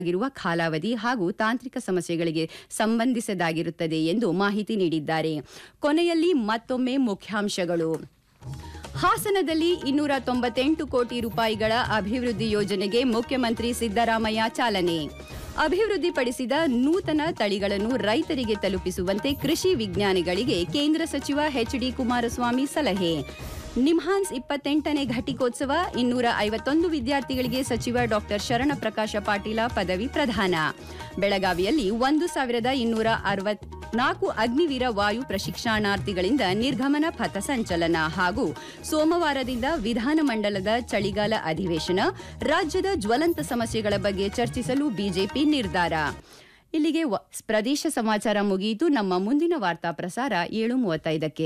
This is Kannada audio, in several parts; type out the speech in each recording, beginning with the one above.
ಆಗಿರುವ ಕಾಲಾವಧಿ ಹಾಗೂ ತಾಂತ್ರಿಕ ಸಮಸ್ಯೆಗಳಿಗೆ ಸಂಬಂಧಿಸಿದಾಗಿರುತ್ತದೆ ಎಂದು ಮಾಹಿತಿ ನೀಡಿದ್ದಾರೆ ಕೊನೆಯಲ್ಲಿ ಮತ್ತೊಮ್ಮೆ ಮುಖ್ಯಾಂಶಗಳು ಹಾಸನದಲ್ಲಿ ಇನ್ನೂರ ತೊಂಬತ್ತೆಂಟು ಕೋಟಿ ರೂಪಾಯಿಗಳ ಅಭಿವೃದ್ಧಿ ಯೋಜನೆಗೆ ಮುಖ್ಯಮಂತ್ರಿ ಸಿದ್ದರಾಮಯ್ಯ ಚಾಲನೆ ಅಭಿವೃದ್ಧಿಪಡಿಸಿದ ನೂತನ ತಳಿಗಳನ್ನು ರೈತರಿಗೆ ತಲುಪಿಸುವಂತೆ ಕೃಷಿ ವಿಜ್ಞಾನಿಗಳಿಗೆ ಕೇಂದ್ರ ಸಚಿವ ಎಚ್ಡಿ ಕುಮಾರಸ್ವಾಮಿ ಸಲಹೆ ನಿಮ್ಹಾನ್ಸ್ ಇಪ್ಪತ್ತೆಂಟನೇ ಘಟಿಕೋತ್ಸವ ಇನ್ನೂರ ಐವತ್ತೊಂದು ವಿದ್ಯಾರ್ಥಿಗಳಿಗೆ ಸಚಿವ ಡಾಕ್ಟರ್ ಶರಣಪ್ರಕಾಶ ಪಾಟೀಲ ಪದವಿ ಪ್ರದಾನ ಬೆಳಗಾವಿಯಲ್ಲಿ ಒಂದು ಸಾವಿರದ ಇನ್ನೂರ ಅರವತ್ನಾಲ್ಕು ಅಗ್ನಿವೀರ ವಾಯು ಪ್ರಶಿಕ್ಷಣಾರ್ಥಿಗಳಿಂದ ನಿರ್ಗಮನ ಪಥ ಸಂಚಲನ ಹಾಗೂ ಸೋಮವಾರದಿಂದ ವಿಧಾನಮಂಡಲದ ಚಳಿಗಾಲ ಅಧಿವೇಶನ ರಾಜ್ಯದ ಜ್ವಲಂತ ಸಮಸ್ಯೆಗಳ ಬಗ್ಗೆ ಚರ್ಚಿಸಲು ಬಿಜೆಪಿ ನಿರ್ಧಾರ ಇಲ್ಲಿಗೆ ವ- ಪ್ರದೇಶ ಸಮಾಚಾರ ಮುಗಿಯಿತು ನಮ್ಮ ಮುಂದಿನ ವಾರ್ತಾ ಪ್ರಸಾರ ಏಳು ಮೂವತ್ತೈದಕ್ಕೆ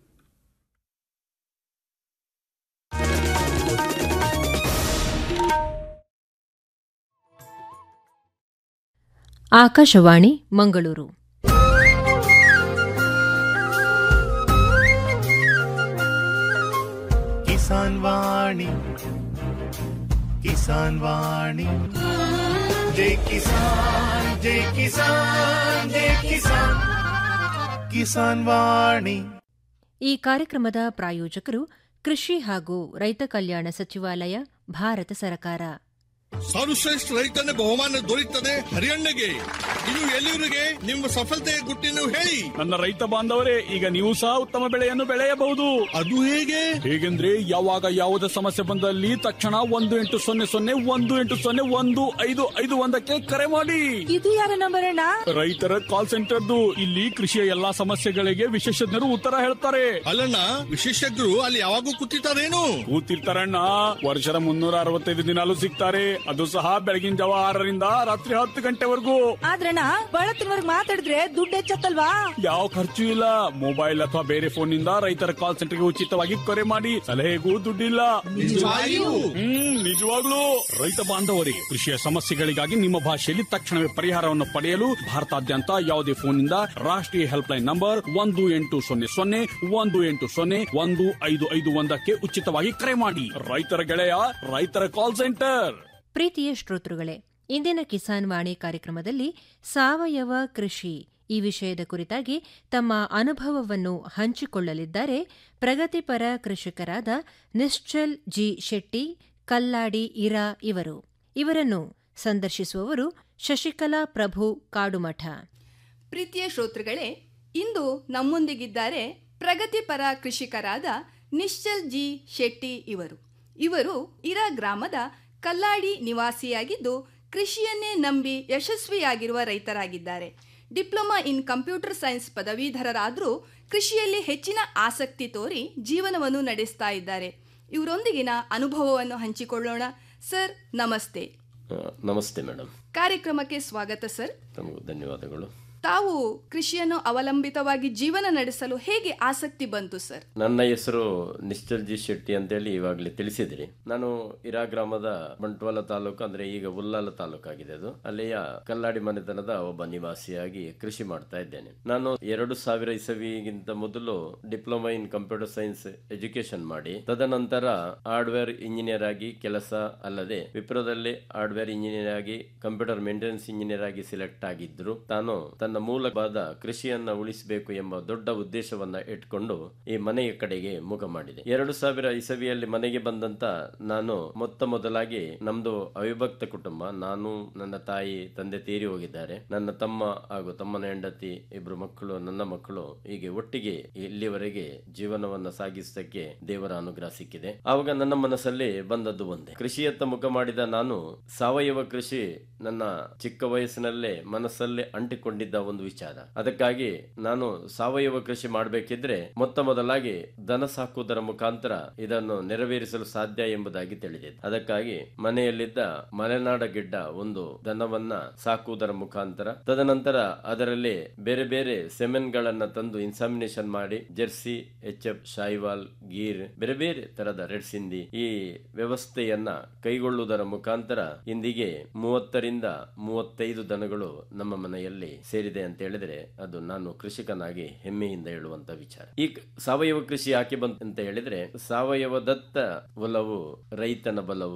ಆಕಾಶವಾಣಿ ಮಂಗಳೂರು ಕಿಸಾನ್ ವಾಣಿ ಕಿಸಾನ್ ವಾಣಿ ಜೈ ಕಿಸಾನ್ ಜೈ ಕಿಸಾನ್ ಜೈ ಕಿಸಾನ್ ಕಿಸಾನ್ ವಾಣಿ ಈ ಕಾರ್ಯಕ್ರಮದ ಪ್ರಾಯೋಜಕರು ಕೃಷಿ ಹಾಗೂ ರೈತ ಕಲ್ಯಾಣ ಸಚಿವಾಲಯ ಭಾರತ ಸರ್ಕಾರ ಸರ್ವಶ್ರೇಷ್ಠ ರೈತನ ಬಹುಮಾನ ದೊರೆಯುತ್ತದೆ ಹರಿಯಣ್ಣಗೆ ಇದು ಎಲ್ಲಿವರಿಗೆ ನಿಮ್ಮ ಸಫಲತೆಯ ಗುಟ್ಟಿನ ಹೇಳಿ ನನ್ನ ರೈತ ಬಾಂಧವರೇ ಈಗ ನೀವು ಸಹ ಉತ್ತಮ ಬೆಳೆಯನ್ನು ಬೆಳೆಯಬಹುದು ಅದು ಹೇಗೆ ಹೇಗೆಂದ್ರೆ ಯಾವಾಗ ಯಾವುದೇ ಸಮಸ್ಯೆ ಬಂದಲ್ಲಿ ತಕ್ಷಣ ಒಂದು ಎಂಟು ಸೊನ್ನೆ ಸೊನ್ನೆ ಒಂದು ಎಂಟು ಸೊನ್ನೆ ಒಂದು ಐದು ಐದು ಒಂದಕ್ಕೆ ಕರೆ ಮಾಡಿ ಇದು ಯಾರ ನಂಬರ್ ಅಣ್ಣ ರೈತರ ಕಾಲ್ ಸೆಂಟರ್ದು ಇಲ್ಲಿ ಕೃಷಿಯ ಎಲ್ಲಾ ಸಮಸ್ಯೆಗಳಿಗೆ ವಿಶೇಷಜ್ಞರು ಉತ್ತರ ಹೇಳ್ತಾರೆ ಅಲ್ಲಣ್ಣ ವಿಶೇಷಜ್ಞರು ಅಲ್ಲಿ ಯಾವಾಗೂ ಕೂತಿರ್ತಾರೇನು ಕೂತಿರ್ತಾರಣ್ಣ ವರ್ಷದ ಮುನ್ನೂರ ಅರವತ್ತೈದು ದಿನಾಲು ಸಿಗ್ತಾರೆ ಅದು ಸಹ ಬೆಳಗಿನ ಜಾವ ಆರರಿಂದ ರಾತ್ರಿ ಹತ್ತು ಗಂಟೆವರೆಗೂ ಆದ್ರಣ್ಣ ಬಳತ್ತಿನವರ್ಗ್ ಮಾತಾಡಿದ್ರೆ ದುಡ್ಡು ಹೆಚ್ಚತ್ತಲ್ವಾ ಯಾವ ಖರ್ಚು ಇಲ್ಲ ಮೊಬೈಲ್ ಅಥವಾ ಬೇರೆ ಫೋನ್ ನಿಂದ ರೈತರ ಕಾಲ್ ಸೆಂಟರ್ಗೆ ಉಚಿತವಾಗಿ ಕರೆ ಮಾಡಿ ಸಲಹೆಗೂ ದುಡ್ಡಿಲ್ಲ ಹ್ಮ್ ನಿಜವಾಗ್ಲೂ ರೈತ ಬಾಂಧವರೇ ಕೃಷಿಯ ಸಮಸ್ಯೆಗಳಿಗಾಗಿ ನಿಮ್ಮ ಭಾಷೆಯಲ್ಲಿ ತಕ್ಷಣವೇ ಪರಿಹಾರವನ್ನು ಪಡೆಯಲು ಭಾರತಾದ್ಯಂತ ಯಾವುದೇ ಫೋನ್ನಿಂದ ರಾಷ್ಟ್ರೀಯ ಹೆಲ್ಪ್ಲೈನ್ ನಂಬರ್ ಒಂದು ಎಂಟು ಸೊನ್ನೆ ಸೊನ್ನೆ ಒಂದು ಎಂಟು ಸೊನ್ನೆ ಒಂದು ಐದು ಐದು ಒಂದಕ್ಕೆ ಉಚಿತವಾಗಿ ಕರೆ ಮಾಡಿ ರೈತರ ಗೆಳೆಯ ರೈತರ ಕಾಲ್ ಸೆಂಟರ್ ಪ್ರೀತಿಯ ಶ್ರೋತೃಗಳೇ ಇಂದಿನ ಕಿಸಾನ್ ವಾಣಿ ಕಾರ್ಯಕ್ರಮದಲ್ಲಿ ಸಾವಯವ ಕೃಷಿ ಈ ವಿಷಯದ ಕುರಿತಾಗಿ ತಮ್ಮ ಅನುಭವವನ್ನು ಹಂಚಿಕೊಳ್ಳಲಿದ್ದಾರೆ ಪ್ರಗತಿಪರ ಕೃಷಿಕರಾದ ನಿಶ್ಚಲ್ ಜಿ ಶೆಟ್ಟಿ ಕಲ್ಲಾಡಿ ಇರಾ ಇವರು ಇವರನ್ನು ಸಂದರ್ಶಿಸುವವರು ಶಶಿಕಲಾ ಪ್ರಭು ಕಾಡುಮಠ ಪ್ರೀತಿಯ ಶ್ರೋತೃಗಳೇ ಇಂದು ನಮ್ಮೊಂದಿಗಿದ್ದಾರೆ ಪ್ರಗತಿಪರ ಕೃಷಿಕರಾದ ನಿಶ್ಚಲ್ ಜಿ ಶೆಟ್ಟಿ ಇವರು ಇವರು ಇರಾ ಗ್ರಾಮದ ಕಲ್ಲಾಡಿ ನಿವಾಸಿಯಾಗಿದ್ದು ಕೃಷಿಯನ್ನೇ ನಂಬಿ ಯಶಸ್ವಿಯಾಗಿರುವ ರೈತರಾಗಿದ್ದಾರೆ ಡಿಪ್ಲೊಮಾ ಇನ್ ಕಂಪ್ಯೂಟರ್ ಸೈನ್ಸ್ ಪದವೀಧರರಾದರೂ ಕೃಷಿಯಲ್ಲಿ ಹೆಚ್ಚಿನ ಆಸಕ್ತಿ ತೋರಿ ಜೀವನವನ್ನು ನಡೆಸ್ತಾ ಇದ್ದಾರೆ ಇವರೊಂದಿಗಿನ ಅನುಭವವನ್ನು ಹಂಚಿಕೊಳ್ಳೋಣ ಸರ್ ನಮಸ್ತೆ ಆ, ನಮಸ್ತೆ ಮೇಡಮ್ ಕಾರ್ಯಕ್ರಮಕ್ಕೆ ಸ್ವಾಗತ ಸರ್ ತಮಗೂ ಧನ್ಯವಾದಗಳು ತಾವು ಕೃಷಿಯನ್ನು ಅವಲಂಬಿತವಾಗಿ ಜೀವನ ನಡೆಸಲು ಹೇಗೆ ಆಸಕ್ತಿ ಬಂತು ಸರ್ ನನ್ನ ಹೆಸರು ನಿಶ್ಚಲ್ ಜಿ ಶೆಟ್ಟಿ ಅಂತೇಳಿ ಇವಾಗಲೇ ತಿಳಿಸಿದ್ರಿ ನಾನು ಇರಾ ಗ್ರಾಮದ ಬಂಟ್ವಾಳ ತಾಲೂಕು ಅಂದ್ರೆ ಈಗ ಉಲ್ಲಾಲ ತಾಲೂಕಾಗಿದೆ ಅದು ಅಲ್ಲಿಯ ಕಲ್ಲಾಡಿ ಮನೆತನದ ಒಬ್ಬ ನಿವಾಸಿಯಾಗಿ ಕೃಷಿ ಮಾಡ್ತಾ ಇದ್ದೇನೆ ನಾನು ಎರಡು ಸಾವಿರ ಇಸವಿಗಿಂತ ಮೊದಲು diploma in computer science education ಮಾಡಿ ತದನಂತರ ಹಾರ್ಡ್ವೇರ್ ಇಂಜಿನಿಯರ್ ಆಗಿ ಕೆಲಸ ಅಲ್ಲದೆ ವಿಪ್ರೋದಲ್ಲಿ ಹಾರ್ಡ್ವೇರ್ ಇಂಜಿನಿಯರ್ ಆಗಿ ಕಂಪ್ಯೂಟರ್ ಮೇಂಟೆನೆನ್ಸ್ ಇಂಜಿನಿಯರ್ ಆಗಿ ಸಿಲೆಕ್ಟ್ ಆಗಿದ್ರು ತಾನು ತನ್ನ ಮೂಲವಾದ ಕೃಷಿಯನ್ನ ಉಳಿಸಬೇಕು ಎಂಬ ದೊಡ್ಡ ಉದ್ದೇಶವನ್ನ ಇಟ್ಕೊಂಡು ಈ ಮನೆಯ ಕಡೆಗೆ ಮುಖ ಮಾಡಿದೆ ಎರಡು ಸಾವಿರ ಇಸವಿಯಲ್ಲಿ ಮನೆಗೆ ಬಂದಂತ ನಾನು ಮೊತ್ತ ಮೊದಲಾಗಿ ನಮ್ದು ಅವಿಭಕ್ತ ಕುಟುಂಬ ನಾನು ನನ್ನ ತಾಯಿ ತಂದೆ ತೀರಿ ಹೋಗಿದ್ದಾರೆ ನನ್ನ ತಮ್ಮ ಹಾಗೂ ತಮ್ಮನ ಹೆಂಡತಿ ಇಬ್ರು ಮಕ್ಕಳು ನನ್ನ ಮಕ್ಕಳು ಹೀಗೆ ಒಟ್ಟಿಗೆ ಇಲ್ಲಿವರೆಗೆ ಜೀವನವನ್ನ ಸಾಗಿಸಕ್ಕೆ ದೇವರ ಅನುಗ್ರಹ ಸಿಕ್ಕಿದೆ ಆವಾಗ ನನ್ನ ಮನಸ್ಸಲ್ಲಿ ಬಂದದ್ದು ಒಂದೇ ಕೃಷಿಯತ್ತ ಮುಖ ಮಾಡಿದ ನಾನು ಸಾವಯವ ಕೃಷಿ ನನ್ನ ಚಿಕ್ಕ ವಯಸ್ಸಿನಲ್ಲೇ ಮನಸ್ಸಲ್ಲೇ ಅಂಟಿಕೊಂಡಿದ್ದ ಒಂದು ವಿಚಾರ ಅದಕ್ಕಾಗಿ ನಾನು ಸಾವಯವ ಕೃಷಿ ಮಾಡಬೇಕಿದ್ರೆ ಮೊತ್ತ ಮೊದಲಾಗಿ ದನ ಸಾಕುವುದರ ಮುಖಾಂತರ ಇದನ್ನು ನೆರವೇರಿಸಲು ಸಾಧ್ಯ ಎಂಬುದಾಗಿ ತಿಳಿದಿದೆ ಅದಕ್ಕಾಗಿ ಮನೆಯಲ್ಲಿದ್ದ ಮಲೆನಾಡ ಗಿಡ್ಡ ಒಂದು ದನವನ್ನ ಸಾಕುವುದರ ಮುಖಾಂತರ ತದನಂತರ ಅದರಲ್ಲಿ ಬೇರೆ ಬೇರೆ ಸೆಮೆನ್ಗಳನ್ನ ತಂದು ಇನ್ಸಾಮಿನೇಷನ್ ಮಾಡಿ Jersey H F Sahiwal Gir ಬೇರೆ ಬೇರೆ ತರದ ರೆಡ್ ಸಿಂಧಿ ಈ ವ್ಯವಸ್ಥೆಯನ್ನ ಕೈಗೊಳ್ಳುವುದರ ಮುಖಾಂತರ ಇಂದಿಗೆ ಮೂವತ್ತರಿಂದ ಮೂವತ್ತೈದು ದನಗಳು ನಮ್ಮ ಮನೆಯಲ್ಲಿ ಸೇರಿದೆ ಅಂತ ಹೇಳಿದ್ರೆ ಅದು ನಾನು ಕೃಷಿಕನಾಗಿ ಹೆಮ್ಮೆಯಿಂದ ಹೇಳುವಂತ ವಿಚಾರ ಈ ಕ- ಸಾವಯವ ಕೃಷಿ ಯಾಕೆ ಬಂತ ಅಂತ ಹೇಳಿದ್ರೆ ಸಾವಯವದತ್ತ ಒಲವು ರೈತನ ಬಲವು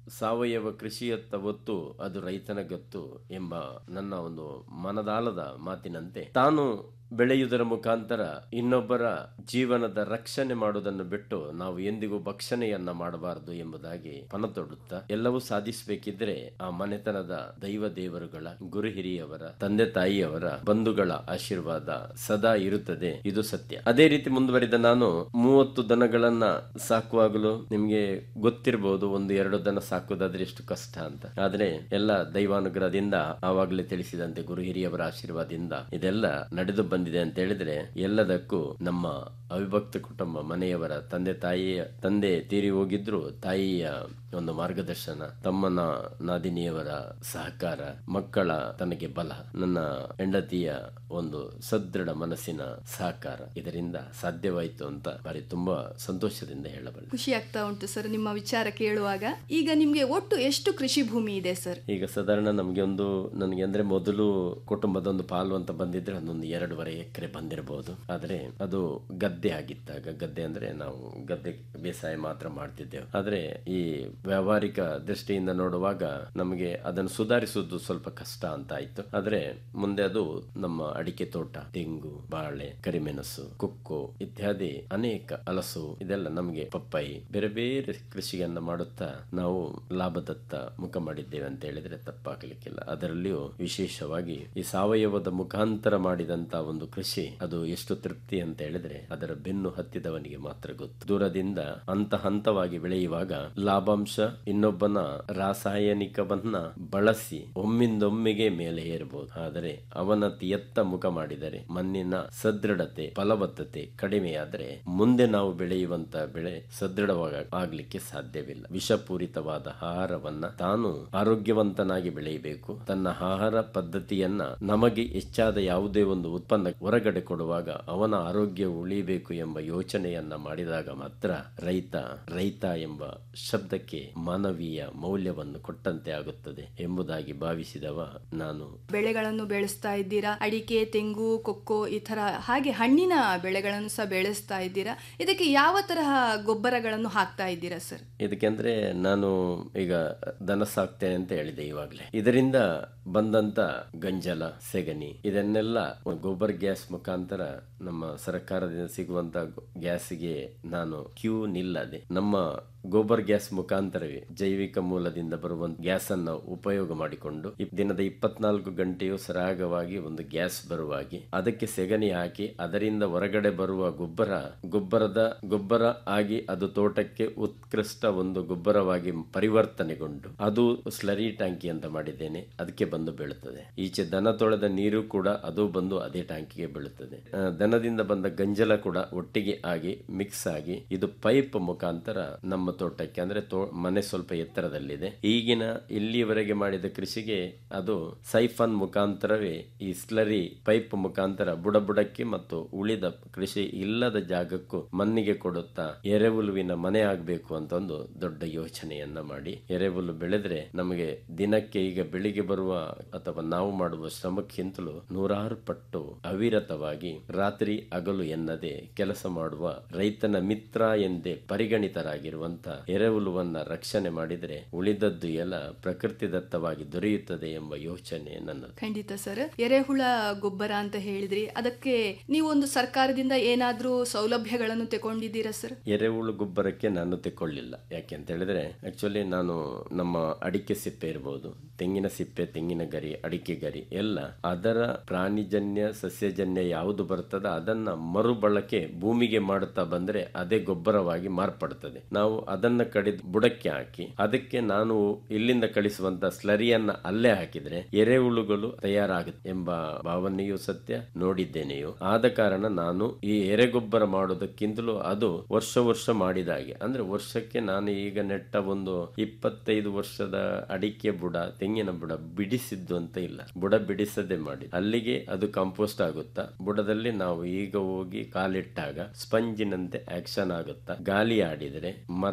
ಸಾವಯವ ಕೃಷಿಯತ್ತ ಒತ್ತು ಅದು ರೈತನ ಗೊತ್ತು ಎಂಬ ನನ್ನ ಒಂದು ಮನದಾಳದ ಮಾತಿನಂತೆ ತಾನು ಬೆಳೆಯುವುದರ ಮುಖಾಂತರ ಇನ್ನೊಬ್ಬರ ಜೀವನದ ರಕ್ಷಣೆ ಮಾಡುವುದನ್ನು ಬಿಟ್ಟು ನಾವು ಎಂದಿಗೂ ಭಕ್ಷಣೆಯನ್ನ ಮಾಡಬಾರದು ಎಂಬುದಾಗಿ ಪಣತೊಡುತ್ತಾ ಎಲ್ಲವೂ ಸಾಧಿಸಬೇಕಿದ್ರೆ ಆ ಮನೆತನದ ದೈವ ದೇವರುಗಳ ಗುರು ಹಿರಿಯವರ ತಂದೆ ತಾಯಿಯವರ ಬಂಧುಗಳ ಆಶೀರ್ವಾದ ಸದಾ ಇರುತ್ತದೆ ಇದು ಸತ್ಯ ಅದೇ ರೀತಿ ಮುಂದುವರಿದ ನಾನು ಮೂವತ್ತು ದನಗಳನ್ನ ಸಾಕುವಾಗಲೂ ನಿಮ್ಗೆ ಗೊತ್ತಿರಬಹುದು ಒಂದು ಎರಡು ದನ ಸಾಕುವುದಾದ್ರೆ ಎಷ್ಟು ಕಷ್ಟ ಅಂತ ಆದ್ರೆ ಎಲ್ಲ ದೈವಾನುಗ್ರಹದಿಂದ ಆವಾಗಲೇ ತಿಳಿಸಿದಂತೆ ಗುರು ಹಿರಿಯವರ ಆಶೀರ್ವಾದದಿಂದ ಇದೆಲ್ಲ ನಡೆದು ಬಂದಿದೆ ಅಂತ ಹೇಳಿದ್ರೆ ಎಲ್ಲದಕ್ಕೂ ನಮ್ಮ ಅವಿಭಕ್ತ ಕುಟುಂಬ ಮನೆಯವರ ತಂದೆ ತಾಯಿಯ ತಂದೆ ತೀರಿ ಹೋಗಿದ್ರು ತಾಯಿಯ ಒಂದು ಮಾರ್ಗದರ್ಶನ ತಮ್ಮನ ನಾದಿನಿಯವರ ಸಹಕಾರ ಮಕ್ಕಳ ತನಗೆ ಬಲ ನನ್ನ ಹೆಂಡತಿಯ ಒಂದು ಸದೃಢ ಮನಸ್ಸಿನ ಸಹಕಾರ ಇದರಿಂದ ಸಾಧ್ಯವಾಯಿತು ಅಂತ ಬಾರಿ ತುಂಬಾ ಸಂತೋಷದಿಂದ ಹೇಳಬಲ್ಲೆ ಖುಷಿ ಆಗ್ತಾ ಉಂಟು ಸರ್ ನಿಮ್ಮ ವಿಚಾರ ಕೇಳುವಾಗ ಈಗ ನಿಮ್ಗೆ ಒಟ್ಟು ಎಷ್ಟು ಕೃಷಿ ಭೂಮಿ ಇದೆ ಸರ್ ಈಗ ಸಾಧಾರಣ ನಮಗೆ ಒಂದು ನನಗೆ ಅಂದ್ರೆ ಮೊದಲು ಕುಟುಂಬದ ಒಂದು ಪಾಲು ಅಂತ ಬಂದಿದ್ರೆ ಅದೊಂದು ಎರಡೂವರೆ ಎಕರೆ ಬಂದಿರಬಹುದು ಆದ್ರೆ ಅದು ಗದ್ದೆ ಆಗಿತ್ತಾಗ ಗದ್ದೆ ಅಂದ್ರೆ ನಾವು ಗದ್ದೆ ಬೇಸಾಯ ಮಾತ್ರ ಮಾಡ್ತಿದ್ದೆವು ಆದ್ರೆ ಈ ವ್ಯಾವಹಾರಿಕ ದೃಷ್ಟಿಯಿಂದ ನೋಡುವಾಗ ನಮಗೆ ಅದನ್ನು ಸುಧಾರಿಸುವುದು ಸ್ವಲ್ಪ ಕಷ್ಟ ಅಂತ ಆಯ್ತು ಆದ್ರೆ ಮುಂದೆ ಅದು ನಮ್ಮ ಅಡಿಕೆ ತೋಟ ತೆಂಗು ಬಾಳೆ ಕರಿಮೆಣಸು ಕೊಕ್ಕೋ ಇತ್ಯಾದಿ ಅನೇಕ ಹಲಸು ಇದೆಲ್ಲ ನಮಗೆ ಪಪ್ಪಾಯಿ ಬೇರೆ ಬೇರೆ ಕೃಷಿಯನ್ನ ಮಾಡುತ್ತಾ ನಾವು ಲಾಭದತ್ತ ಮುಖ ಮಾಡಿದ್ದೇವೆ ಅಂತ ಹೇಳಿದ್ರೆ ತಪ್ಪಾಗಲಿಕ್ಕಿಲ್ಲ ಅದರಲ್ಲಿಯೂ ವಿಶೇಷವಾಗಿ ಈ ಸಾವಯವದ ಮುಖಾಂತರ ಮಾಡಿದಂತ ಒಂದು ಕೃಷಿ ಅದು ಎಷ್ಟು ತೃಪ್ತಿ ಅಂತ ಹೇಳಿದ್ರೆ ಅದರ ಬೆನ್ನು ಹತ್ತಿದವನಿಗೆ ಮಾತ್ರ ಗೊತ್ತು ದೂರದಿಂದ ಹಂತ ಹಂತವಾಗಿ ಬೆಳೆಯುವಾಗ ಲಾಭಾಂಶ ಇನ್ನೊಬ್ಬನ ರಾಸಾಯನಿಕವನ್ನ ಬಳಸಿ ಒಮ್ಮಿಂದೊಮ್ಮೆಗೆ ಮೇಲೆ ಏರಬಹುದು ಆದರೆ ಅವನತಿ ಎತ್ತ ಮುಖ ಮಾಡಿದರೆ ಮಣ್ಣಿನ ಸದೃಢತೆ ಫಲವತ್ತತೆ ಕಡಿಮೆಯಾದರೆ ಮುಂದೆ ನಾವು ಬೆಳೆಯುವಂತ ಬೆಳೆ ಸದೃಢವಾಗ ಆಗ್ಲಿಕ್ಕೆ ಸಾಧ್ಯವಿಲ್ಲ ವಿಷಪೂರಿತವಾದ ಆಹಾರವನ್ನ ತಾನು ಆರೋಗ್ಯವಂತನಾಗಿ ಬೆಳೆಯಬೇಕು ತನ್ನ ಆಹಾರ ಪದ್ಧತಿಯನ್ನ ನಮಗೆ ಹೆಚ್ಚಾದ ಯಾವುದೇ ಒಂದು ಉತ್ಪನ್ನ ಹೊರಗಡೆ ಕೊಡುವಾಗ ಅವನ ಆರೋಗ್ಯ ಉಳಿಬೇಕು ಎಂಬ ಯೋಚನೆಯನ್ನ ಮಾಡಿದಾಗ ಮಾತ್ರ ರೈತ ರೈತ ಎಂಬ ಶಬ್ದಕ್ಕೆ ಮಾನವೀಯ ಮೌಲ್ಯವನ್ನು ಕೊಟ್ಟಂತೆ ಆಗುತ್ತದೆ ಎಂಬುದಾಗಿ ಭಾವಿಸಿದವ ನಾನು ಬೆಳೆಗಳನ್ನು ಬೆಳೆಸ್ತಾ ಇದ್ದೀರಾ ಅಡಿಕೆ ತೆಂಗು ಕೊಕ್ಕೋ ಈ ತರ ಹಾಗೆ ಹಣ್ಣಿನ ಬೆಳೆಗಳನ್ನು ಸಹ ಬೆಳೆಸ್ತಾ ಇದ್ದೀರಾ ಇದಕ್ಕೆ ಯಾವ ತರಹ ಗೊಬ್ಬರಗಳನ್ನು ಹಾಕ್ತಾ ಇದ್ದೀರಾ ಸರ್ ಇದಕ್ಕೆಂದ್ರೆ ನಾನು ಈಗ ದನ ಸಾಕ್ತೇನೆ ಅಂತ ಹೇಳಿದೆ ಇವಾಗ್ಲೇ ಇದರಿಂದ ಬಂದಂತ ಗಂಜಲ ಸೆಗಣಿ ಇದನ್ನೆಲ್ಲ ಗೊಬ್ಬರ ಗ್ಯಾಸ್ ಮುಖಾಂತರ ನಮ್ಮ ಸರ್ಕಾರದಿಂದ ಸಿಗುವಂತ ಗ್ಯಾಸ್ಗೆ ನಾನು ಕ್ಯೂ ನಿಲ್ಲದೆ ನಮ್ಮ ಗೋಬರ್ ಗ್ಯಾಸ್ ಮುಖಾಂತರವೇ ಜೈವಿಕ ಮೂಲದಿಂದ ಬರುವ ಗ್ಯಾಸ್ ಅನ್ನು ಉಪಯೋಗ ಮಾಡಿಕೊಂಡು ಇಪ್- ದಿನದ ಇಪ್ಪತ್ನಾಲ್ಕು ಗಂಟೆಯು ಸರಾಗವಾಗಿ ಒಂದು ಗ್ಯಾಸ್ ಬರುವಾಗಿ ಅದಕ್ಕೆ ಸೆಗಣಿ ಹಾಕಿ ಅದರಿಂದ ಹೊರಗಡೆ ಬರುವ ಗೊಬ್ಬರ ಗೊಬ್ಬರದ ಗೊಬ್ಬರ ಆಗಿ ಅದು ತೋಟಕ್ಕೆ ಉತ್ಕೃಷ್ಟ ಒಂದು ಗೊಬ್ಬರವಾಗಿ ಪರಿವರ್ತನೆಗೊಂಡು ಅದು ಸ್ಲರಿ ಟ್ಯಾಂಕಿ ಅಂತ ಮಾಡಿದ್ದೇನೆ ಅದಕ್ಕೆ ಬಂದು ಬೀಳುತ್ತದೆ ಈಚೆ ದನ ತೊಳೆದ ನೀರು ಕೂಡ ಅದು ಬಂದು ಅದೇ ಟ್ಯಾಂಕಿಗೆ ಬೀಳುತ್ತದೆ ಆ, ದನದಿಂದ ಬಂದ ಗಂಜಲ ಕೂಡ ಒಟ್ಟಿಗೆ ಆಗಿ ಮಿಕ್ಸ್ ಆಗಿ ಇದು ಪೈಪ್ ಮುಖಾಂತರ ನಮ್ಮ ತೋಟಕ್ಕೆ ಅಂದ್ರೆ ತೋ ಮನೆ ಸ್ವಲ್ಪ ಎತ್ತರದಲ್ಲಿದೆ ಈಗಿನ ಇಲ್ಲಿಯವರೆಗೆ ಮಾಡಿದ ಕೃಷಿಗೆ ಅದು ಸೈಫನ್ ಮುಖಾಂತರವೇ ಈ ಸ್ಲರಿ ಪೈಪ್ ಮುಖಾಂತರ ಬುಡಬುಡಕ್ಕೆ ಮತ್ತು ಉಳಿದ ಕೃಷಿ ಇಲ್ಲದ ಜಾಗಕ್ಕೂ ಮಣ್ಣಿಗೆ ಕೊಡುತ್ತಾ ಎರೆಹುಳುವಿನ ಮನೆ ಆಗ್ಬೇಕು ಅಂತ ಒಂದು ದೊಡ್ಡ ಯೋಚನೆಯನ್ನ ಮಾಡಿ ಎರೆಹುಳು ಬೆಳೆದ್ರೆ ನಮಗೆ ದಿನಕ್ಕೆ ಈಗ ಬೆಳಿಗ್ಗೆ ಬರುವ ಅಥವಾ ನಾವು ಮಾಡುವ ಶ್ರಮಕ್ಕಿಂತಲೂ ನೂರಾರು ಪಟ್ಟು ಅವಿರತವಾಗಿ ರಾತ್ರಿ ಹಗಲು ಎನ್ನದೆ ಕೆಲಸ ಮಾಡುವ ರೈತನ ಮಿತ್ರ ಎಂದೇ ಪರಿಗಣಿತರಾಗಿರುವಂತ ಎರೆಹುಳುವನ್ನ ರಕ್ಷಣೆ ಮಾಡಿದರೆ ಉಳಿದದ್ದು ಎಲ್ಲ ಪ್ರಕೃತಿದತ್ತವಾಗಿ ದೊರೆಯುತ್ತದೆ ಎಂಬ ಯೋಚನೆ ನನ್ನದು ಖಂಡಿತ ಸರ್ ಎರೆಹುಳ ಗೊಬ್ಬರ ಅಂತ ಹೇಳಿದ್ರಿ ಅದಕ್ಕೆ ನೀವು ಒಂದು ಸರ್ಕಾರದಿಂದ ಏನಾದ್ರೂ ಸೌಲಭ್ಯಗಳನ್ನು ತಗೊಂಡಿದ್ದೀರಾ ಸರ್ ಎರೆಹುಳು ಗೊಬ್ಬರಕ್ಕೆ ನಾನು ತೆಕ್ಕೊಳ್ಳಿಲ್ಲ ಯಾಕೆ ಅಂತ ಹೇಳಿದ್ರೆ ಆಕ್ಚುಲಿ ನಾನು ನಮ್ಮ ಅಡಿಕೆ ಸಿಪ್ಪೆ ಇರಬಹುದು ತೆಂಗಿನ ಸಿಪ್ಪೆ ತೆಂಗಿನ ಗರಿ ಅಡಿಕೆ ಗರಿ ಎಲ್ಲ ಅದರ ಪ್ರಾಣಿಜನ್ಯ ಸಸ್ಯಜನ್ಯ ಯಾವುದು ಬರ್ತದ ಅದನ್ನ ಮರುಬಳಕೆ ಭೂಮಿಗೆ ಮಾಡುತ್ತಾ ಬಂದ್ರೆ ಅದೇ ಗೊಬ್ಬರವಾಗಿ ಮಾರ್ಪಡುತ್ತದೆ ನಾವು ಅದನ್ನ ಕಡಿದು ಬುಡಕ್ಕೆ ಹಾಕಿ ಅದಕ್ಕೆ ನಾನು ಇಲ್ಲಿಂದ ಕಳಿಸುವಂತ ಸ್ಲರಿಯನ್ನ ಅಲ್ಲೇ ಹಾಕಿದ್ರೆ ಎರೆಹುಳುಗಳು ತಯಾರಾಗುತ್ತೆ ಎಂಬ ಭಾವನೆಯೂ ಸತ್ಯ ನೋಡಿದ್ದೇನೆಯೋ ಆದ ಕಾರಣ ನಾನು ಈ ಎರೆಗೊಬ್ಬರ ಮಾಡೋದಕ್ಕಿಂತಲೂ ಅದು ವರ್ಷ ವರ್ಷ ಮಾಡಿದ ಹಾಗೆ ಅಂದ್ರೆ ವರ್ಷಕ್ಕೆ ನಾನು ಈಗ ನೆಟ್ಟ ಒಂದು ಇಪ್ಪತ್ತೈದು ವರ್ಷದ ಅಡಿಕೆ ಬುಡ ತೆಂಗಿನ ಬುಡ ಬಿಡಿಸಿದ್ದು ಅಂತ ಇಲ್ಲ ಬುಡ ಬಿಡಿಸದೆ ಮಾಡಿ ಅಲ್ಲಿಗೆ ಅದು ಕಂಪೋಸ್ಟ್ ಆಗುತ್ತಾ ಬುಡದಲ್ಲಿ ನಾವು ಈಗ ಹೋಗಿ ಕಾಲಿಟ್ಟಾಗ ಸ್ಪಂಜಿನಂತೆ ಆಕ್ಷನ್ ಆಗುತ್ತಾ ಗಾಳಿ ಆಡಿದರೆ ಮರ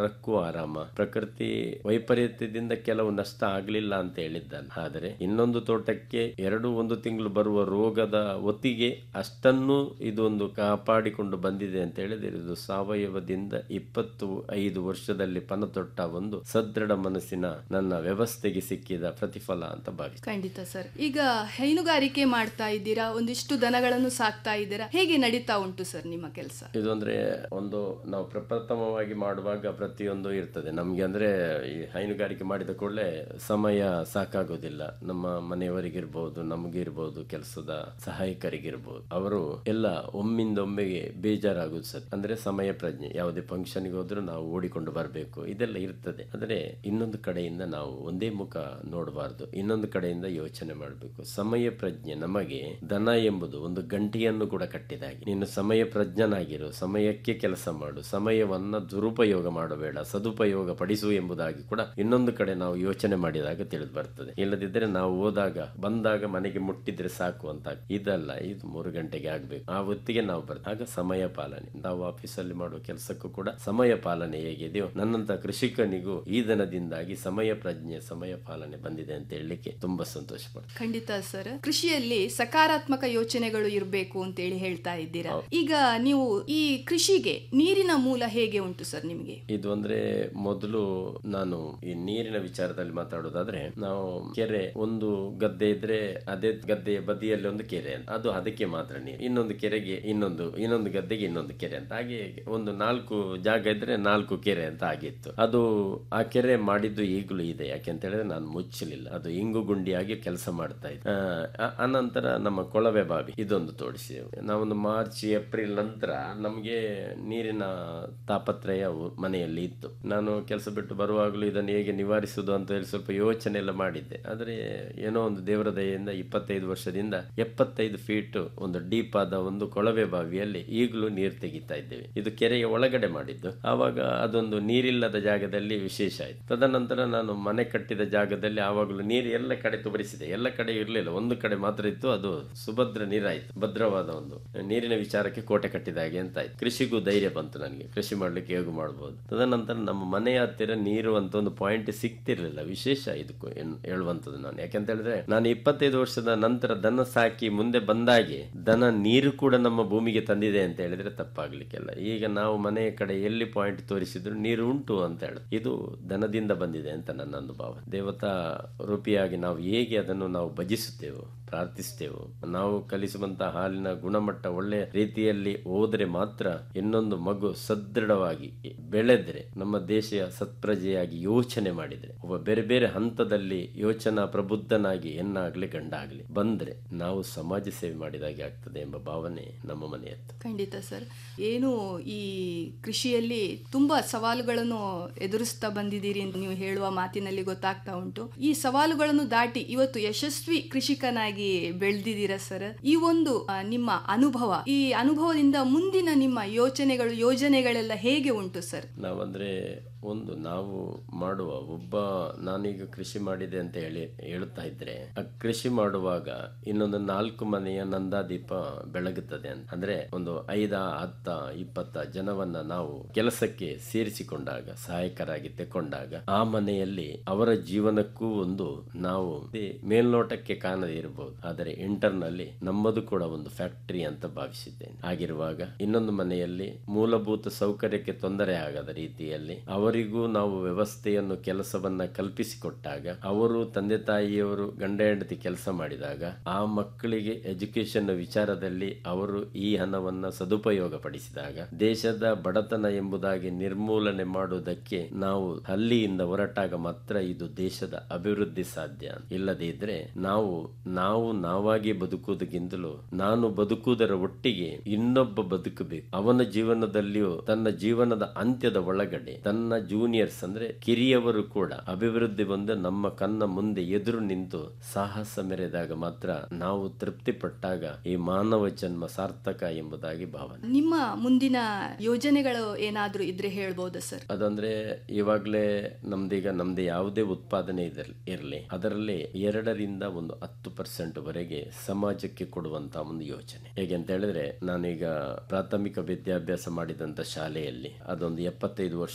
ಮರಕ್ಕೂ ಆರಾಮ ಪ್ರಕೃತಿ ವೈಪರೀತ್ಯದಿಂದ ಕೆಲವು ನಷ್ಟ ಆಗ್ಲಿಲ್ಲ ಅಂತ ಹೇಳಿದ್ದಾನೆ ಆದರೆ ಇನ್ನೊಂದು ತೋಟಕ್ಕೆ ಎರಡು ಒಂದು ತಿಂಗಳು ಬರುವ ರೋಗದ ಒತ್ತಿಗೆ ಅಷ್ಟನ್ನು ಇದೊಂದು ಕಾಪಾಡಿಕೊಂಡು ಬಂದಿದೆ ಅಂತ ಹೇಳಿದ್ರೆ ಇದು ಸಾವಯವದಿಂದ ಇಪ್ಪತ್ತು ಐದು ವರ್ಷದಲ್ಲಿ ಪನತೊಟ್ಟ ಒಂದು ಸದೃಢ ಮನಸ್ಸಿನ ನನ್ನ ವ್ಯವಸ್ಥೆಗೆ ಸಿಕ್ಕಿದ ಪ್ರತಿಫಲ ಅಂತ ಭಾವಿಸಿ ಖಂಡಿತ ಸರ್ ಈಗ ಹೈನುಗಾರಿಕೆ ಮಾಡ್ತಾ ಇದ್ದೀರಾ ಒಂದಿಷ್ಟು ದನಗಳನ್ನು ಸಾಕ್ತಾ ಇದ್ದೀರಾ ಹೇಗೆ ನಡೀತಾ ಉಂಟು ಸರ್ ನಿಮ್ಮ ಕೆಲಸ ಇದು ಅಂದ್ರೆ ಒಂದು ನಾವು ಪ್ರಪ್ರಥಮವಾಗಿ ಮಾಡುವಾಗ ಪ್ರತಿಯೊಂದು ಇರ್ತದೆ ನಮ್ಗೆ ಅಂದ್ರೆ ಈ ಹೈನುಗಾರಿಕೆ ಮಾಡಿದ ಕೂಡಲೇ ಸಮಯ ಸಾಕಾಗೋದಿಲ್ಲ ನಮ್ಮ ಮನೆಯವರಿಗಿರ್ಬೋದು ನಮಗಿರ್ಬೋದು ಕೆಲಸದ ಸಹಾಯಕರಿಗಿರ್ಬೋದು ಅವರು ಎಲ್ಲ ಒಮ್ಮಿಂದ ಒಮ್ಮೆಗೆ ಬೇಜಾರಾಗುದು ಸರ್ ಅಂದ್ರೆ ಸಮಯ ಪ್ರಜ್ಞೆ ಯಾವುದೇ ಫಂಕ್ಷನ್ಗೆ ಹೋದ್ರೂ ನಾವು ಓಡಿಕೊಂಡು ಬರಬೇಕು ಇದೆಲ್ಲ ಇರ್ತದೆ ಆದರೆ ಇನ್ನೊಂದು ಕಡೆಯಿಂದ ನಾವು ಒಂದೇ ಮುಖ ನೋಡಬಾರ್ದು ಇನ್ನೊಂದು ಕಡೆಯಿಂದ ಯೋಚನೆ ಮಾಡಬೇಕು ಸಮಯ ಪ್ರಜ್ಞೆ ನಮಗೆ ದನ ಎಂಬುದು ಒಂದು ಗಂಟೆಯನ್ನು ಕೂಡ ಕಟ್ಟಿದಾಗೆ ನೀನು ಸಮಯ ಪ್ರಜ್ಞನಾಗಿರು ಸಮಯಕ್ಕೆ ಕೆಲಸ ಮಾಡು ಸಮಯವನ್ನ ದುರುಪಯೋಗ ಮಾಡಬೇಡ ಸದುಪಯೋಗ ಪಡಿಸು ಎಂಬುದಾಗಿ ಕೂಡ ಇನ್ನೊಂದು ಕಡೆ ನಾವು ಯೋಚನೆ ಮಾಡಿದಾಗ ತಿಳಿದು ಬರ್ತದೆ ಇಲ್ಲದಿದ್ದರೆ ನಾವು ಹೋದಾಗ ಬಂದಾಗ ಮನೆಗೆ ಮುಟ್ಟಿದ್ರೆ ಸಾಕು ಅಂತ ಇದಲ್ಲ ಇದು ಮೂರು ಗಂಟೆಗೆ ಆಗ್ಬೇಕು ಆ ಹೊತ್ತಿಗೆ ನಾವು ಬರ್ತೇವೆ ಆಗ ಸಮಯ ಪಾಲನೆ ನಾವು ಆಫೀಸಲ್ಲಿ ಮಾಡುವ ಕೆಲಸಕ್ಕೂ ಕೂಡ ಸಮಯ ಪಾಲನೆ ಹೇಗಿದೆಯೋ ನನ್ನಂತ ಕೃಷಿಕನಿಗೂ ಈ ದಿನದಿಂದಾಗಿ ಸಮಯ ಪ್ರಜ್ಞೆ ಸಮಯ ಪಾಲನೆ ಬಂದಿದೆ ಅಂತ ಹೇಳಲಿಕ್ಕೆ ತುಂಬಾ ಸಂತೋಷ ಪಡ್ತೀನಿ ಖಂಡಿತ ಸರ್ ಕೃಷಿಯಲ್ಲಿ ಸಕಾರಾತ್ಮಕ ಯೋಚನೆಗಳು ಇರಬೇಕು ಅಂತೇಳಿ ಹೇಳ್ತಾ ಇದ್ದೀರಾ ಈಗ ನೀವು ಈ ಕೃಷಿಗೆ ನೀರಿನ ಮೂಲ ಹೇಗೆ ಉಂಟು ಸರ್ ನಿಮಗೆ ಇದು ಅಂದ್ರೆ ಮೊದಲು ನಾನು ಈ ನೀರಿನ ವಿಚಾರದಲ್ಲಿ ಮಾತಾಡೋದಾದ್ರೆ ನಾವು ಕೆರೆ ಒಂದು ಗದ್ದೆ ಇದ್ರೆ ಅದೇ ಗದ್ದೆಯ ಬದಿಯಲ್ಲಿ ಒಂದು ಕೆರೆ ಅಂತ ಅದು ಅದಕ್ಕೆ ಮಾತ್ರ ನೀರು ಇನ್ನೊಂದು ಕೆರೆಗೆ ಇನ್ನೊಂದು ಇನ್ನೊಂದು ಗದ್ದೆಗೆ ಇನ್ನೊಂದು ಕೆರೆ ಅಂತ ಹಾಗೆ ಒಂದು ನಾಲ್ಕು ಜಾಗ ಇದ್ರೆ ನಾಲ್ಕು ಕೆರೆ ಅಂತ ಆಗಿತ್ತು ಅದು ಆ ಕೆರೆ ಮಾಡಿದ್ದು ಈಗಲೂ ಇದೆ ಯಾಕೆಂತ ಹೇಳಿದ್ರೆ ನಾನು ಮುಚ್ಚಲಿಲ್ಲ ಅದು ಇಂಗು ಗುಂಡಿಯಾಗಿ ಕೆಲಸ ಮಾಡ್ತಾ ಇದ್ದೆ ಆ, ಆ- ಅನಂತರ ನಮ್ಮ ಕೊಳವೆ ಬಾವಿ ಇದೊಂದು ತೋಡಿಸಿದೆವು ನಾವೊಂದು ಮಾರ್ಚ್ ಏಪ್ರಿಲ್ ನಂತರ ನಮಗೆ ನೀರಿನ ತಾಪತ್ರಯ ಉ- ಮನೆಯಲ್ಲಿ ಇತ್ತು ನಾನು ಕೆಲಸ ಬಿಟ್ಟು ಬರುವಾಗಲೂ ಇದನ್ನು ಹೇಗೆ ನಿವಾರಿಸುವುದು ಅಂತ ಹೇಳಿ ಸ್ವಲ್ಪ ಯೋಚನೆ ಎಲ್ಲ ಮಾಡಿದ್ದೆ ಆದರೆ ಏನೋ ಒಂದು ದೇವರ ದಯೆಯಿಂದ ಇಪ್ಪತ್ತೈದು ವರ್ಷದಿಂದ ಎಪ್ಪತ್ತೈದು ಫೀಟ್ ಒಂದು ಡೀಪ್ ಆದ ಒಂದು ಕೊಳವೆ ಬಾವಿಯಲ್ಲಿ ಈಗಲೂ ನೀರು ತೆಗಿತಾ ಇದ್ದೇವೆ ಇದು ಕೆರೆಯ ಒಳಗಡೆ ಮಾಡಿದ್ದು ಆವಾಗ ಅದೊಂದು ನೀರಿಲ್ಲದ ಜಾಗದಲ್ಲಿ ವಿಶೇಷ ಆಯ್ತು ತದನಂತರ ನಾನು ಮನೆ ಕಟ್ಟಿದ ಜಾಗದಲ್ಲಿ ಆವಾಗಲೂ ನೀರು ಎಲ್ಲ ಕಡೆ ತುಬರಿಸಿದೆ ಎಲ್ಲ ಕಡೆ ಇರಲಿಲ್ಲ ಒಂದು ಕಡೆ ಮಾತ್ರ ಇತ್ತು ಅದು ಸುಭದ್ರ ನೀರಾಯ್ತು ಭದ್ರವಾದ ಒಂದು ನೀರಿನ ವಿಚಾರಕ್ಕೆ ಕೋಟೆ ಕಟ್ಟಿದ ಹಾಗೆ ಅಂತ ಆಯ್ತು ಕೃಷಿಗೂ ಧೈರ್ಯ ಬಂತು ನನಗೆ ಕೃಷಿ ಮಾಡ್ಲಿಕ್ಕೆ ಹೇಗೂ ಮಾಡ್ಬೋದು ತದನಂತರ ನಮ್ಮ ಮನೆಯ ಹತ್ತಿರ ನೀರು ಅಂತ ಒಂದು ಪಾಯಿಂಟ್ ಸಿಗ್ತಿರ್ಲಿಲ್ಲ ವಿಶೇಷ ಇದಕ್ಕೂ ಏನ್- ಹೇಳುವಂಥದ್ದು ನಾನು ಯಾಕೆಂತ ಹೇಳಿದ್ರೆ ನಾನು ಇಪ್ಪತ್ತೈದು ವರ್ಷದ ನಂತರ ದನ ಸಾಕಿ ಮುಂದೆ ಬಂದಾಗೆ ದನ ನೀರು ಕೂಡ ನಮ್ಮ ಭೂಮಿಗೆ ತಂದಿದೆ ಅಂತ ಹೇಳಿದ್ರೆ ತಪ್ಪಾಗ್ಲಿಕ್ಕೆಲ್ಲ ಈಗ ನಾವು ಮನೆಯ ಕಡೆ ಎಲ್ಲಿ ಪಾಯಿಂಟ್ ತೋರಿಸಿದ್ರು ನೀರು ಉಂಟು ಅಂತ ಹೇಳಿ ಇದು ದನದಿಂದ ಬಂದಿದೆ ಅಂತ ನನ್ನ ಒಂದು ಭಾವ ದೇವತಾ ರೂಪಿಯಾಗಿ ನಾವು ಹೇಗೆ ಅದನ್ನು ನಾವು ಭಜಿಸುತ್ತೇವೋ ಪ್ರಾರ್ಥಿಸ್ತೇವೋ ನಾವು ಕಲಿಸುವಂತಹ ಹಾಲಿನ ಗುಣಮಟ್ಟ ಒಳ್ಳೆಯ ರೀತಿಯಲ್ಲಿ ಹೋದ್ರೆ ಮಾತ್ರ ಇನ್ನೊಂದು ಮಗು ಸದೃಢವಾಗಿ ಬೆಳೆದ್ರೆ ನಮ್ಮ ದೇಶ ಸತ್ಪ್ರಜೆಯಾಗಿ ಯೋಚನೆ ಮಾಡಿದ್ರೆ ಒಬ್ಬ ಬೇರೆ ಬೇರೆ ಹಂತದಲ್ಲಿ ಯೋಚನಾ ಪ್ರಬುದ್ಧನಾಗಿ ಹೆಣ್ಣಾಗ್ಲಿ ಗಂಡಾಗ್ಲಿ ಬಂದ್ರೆ ನಾವು ಸಮಾಜ ಸೇವೆ ಮಾಡಿದಾಗೆ ಆಗ್ತದೆ ಎಂಬ ಭಾವನೆ ನಮ್ಮ ಮನೆಯದ್ದು ಖಂಡಿತ ಸರ್ ಏನು ಈ ಕೃಷಿಯಲ್ಲಿ ತುಂಬಾ ಸವಾಲುಗಳನ್ನು ಎದುರಿಸ್ತಾ ಬಂದಿದ್ದೀರಿ ಅಂತ ನೀವು ಹೇಳುವ ಮಾತಿನಲ್ಲಿ ಗೊತ್ತಾಗ್ತಾ ಉಂಟು ಈ ಸವಾಲುಗಳನ್ನು ದಾಟಿ ಇವತ್ತು ಯಶಸ್ವಿ ಕೃಷಿಕನಾಗಿ ಬೆಳೆದಿದ್ದೀರಾ ಸರ್ ಈ ಒಂದು ಆ, ನಿಮ್ಮ ಅನುಭವ ಈ ಅನುಭವದಿಂದ ಮುಂದಿನ ನಿಮ್ಮ ಯೋಚನೆಗಳು ಯೋಜನೆಗಳೆಲ್ಲ ಹೇಗೆ ಉಂಟು ಸರ್ ನಾವಂದ್ರೆ ಒಂದು ನಾವು ಮಾಡುವ ಒಬ್ಬ ನಾನೀಗ ಕೃಷಿ ಮಾಡಿದೆ ಅಂತ ಹೇಳಿ ಹೇಳುತ್ತಾ ಇದ್ರೆ ಆ ಕೃಷಿ ಮಾಡುವಾಗ ಇನ್ನೊಂದು ನಾಲ್ಕು ಮನೆಯ ನಂದಾದೀಪ ಬೆಳಗುತ್ತದೆ ಅಂತ ಅಂದ್ರೆ ಒಂದು ಐದ ಹತ್ತ ಇಪ್ಪತ್ತ ಜನವನ್ನ ನಾವು ಕೆಲಸಕ್ಕೆ ಸೇರಿಸಿಕೊಂಡಾಗ ಸಹಾಯಕರಾಗಿ ತೆಕೊಂಡಾಗ ಆ ಮನೆಯಲ್ಲಿ ಅವರ ಜೀವನಕ್ಕೂ ಒಂದು ನಾವು ಈ ಮೇಲ್ನೋಟಕ್ಕೆ ಕಾಣದೇ ಇರಬಹುದು ಆದರೆ ಇಂಟರ್ನಲ್ಲಿ ನಮ್ಮದು ಕೂಡ ಒಂದು ಫ್ಯಾಕ್ಟರಿ ಅಂತ ಭಾವಿಸಿದ್ದೇನೆ ಆಗಿರುವಾಗ ಇನ್ನೊಂದು ಮನೆಯಲ್ಲಿ ಮೂಲಭೂತ ಸೌಕರ್ಯಕ್ಕೆ ತೊಂದರೆ ಆಗದ ರೀತಿಯಲ್ಲಿ ಅವರಿಗೂ ನಾವು ವ್ಯವಸ್ಥೆಯನ್ನು ಕೆಲಸವನ್ನ ಕಲ್ಪಿಸಿಕೊಟ್ಟಾಗ ಅವರು ತಂದೆ ತಾಯಿಯವರು ಗಂಡ ಹೆಂಡತಿ ಕೆಲಸ ಮಾಡಿದಾಗ ಆ ಮಕ್ಕಳಿಗೆ ಎಜುಕೇಶನ್ ವಿಚಾರದಲ್ಲಿ ಅವರು ಈ ಹಣವನ್ನ ಸದುಪಯೋಗ ಪಡಿಸಿದಾಗ ದೇಶದ ಬಡತನ ಎಂಬುದಾಗಿ ನಿರ್ಮೂಲನೆ ಮಾಡುವುದಕ್ಕೆ ನಾವು ಹಲ್ಲಿಯಿಂದ ಹೊರಟಾಗ ಮಾತ್ರ ಇದು ದೇಶದ ಅಭಿವೃದ್ಧಿ ಸಾಧ್ಯ ಇಲ್ಲದೇ ಇದ್ರೆ ನಾವು ನಾವು ನಾವಾಗಿ ಬದುಕುವುದಕ್ಕಿಂತಲೂ ನಾನು ಬದುಕುವುದರ ಒಟ್ಟಿಗೆ ಇನ್ನೊಬ್ಬ ಬದುಕಬೇಕು ಅವನ ಜೀವನದಲ್ಲಿಯೂ ತನ್ನ ಜೀವನದ ಅಂತ್ಯದ ಒಳಗಡೆ ತನ್ನ ಜೂನಿಯರ್ಸ್ ಅಂದ್ರೆ ಕಿರಿಯವರು ಕೂಡ ಅಭಿವೃದ್ಧಿ ಬಂದು ನಮ್ಮ ಕಣ್ಣ ಮುಂದೆ ಎದುರು ನಿಂತು ಸಾಹಸ ಮೆರೆದಾಗ ಮಾತ್ರ ನಾವು ತೃಪ್ತಿ ಪಟ್ಟಾಗ ಈ ಮಾನವ ಜನ್ಮ ಸಾರ್ಥಕ ಎಂಬುದಾಗಿ ಭಾವನೆ ನಿಮ್ಮ ಮುಂದಿನ ಯೋಜನೆಗಳು ಏನಾದ್ರೂ ಇದ್ರೆ ಹೇಳ್ಬೋದಾ ಸರ್ ಅದಂದ್ರೆ ಇವಾಗ್ಲೇ ನಮ್ದೀಗ ನಮ್ದು ಯಾವುದೇ ಉತ್ಪಾದನೆ ಇದ್ರ- ಇರ್ಲಿ ಅದರಲ್ಲಿ ಎರಡರಿಂದ ಒಂದು ಹತ್ತು ಪರ್ಸೆಂಟ್ ವರೆಗೆ ಸಮಾಜಕ್ಕೆ ಕೊಡುವಂತ ಒಂದು ಯೋಚನೆ ಹೇಗೆ ಅಂತ ಹೇಳಿದ್ರೆ ನಾನೀಗ ಪ್ರಾಥಮಿಕ ವಿದ್ಯಾಭ್ಯಾಸ ಮಾಡಿದಂತ ಶಾಲೆಯಲ್ಲಿ ಅದೊಂದು ಎಪ್ಪತ್ತೈದು ವರ್ಷ ಭಾರತೀಯ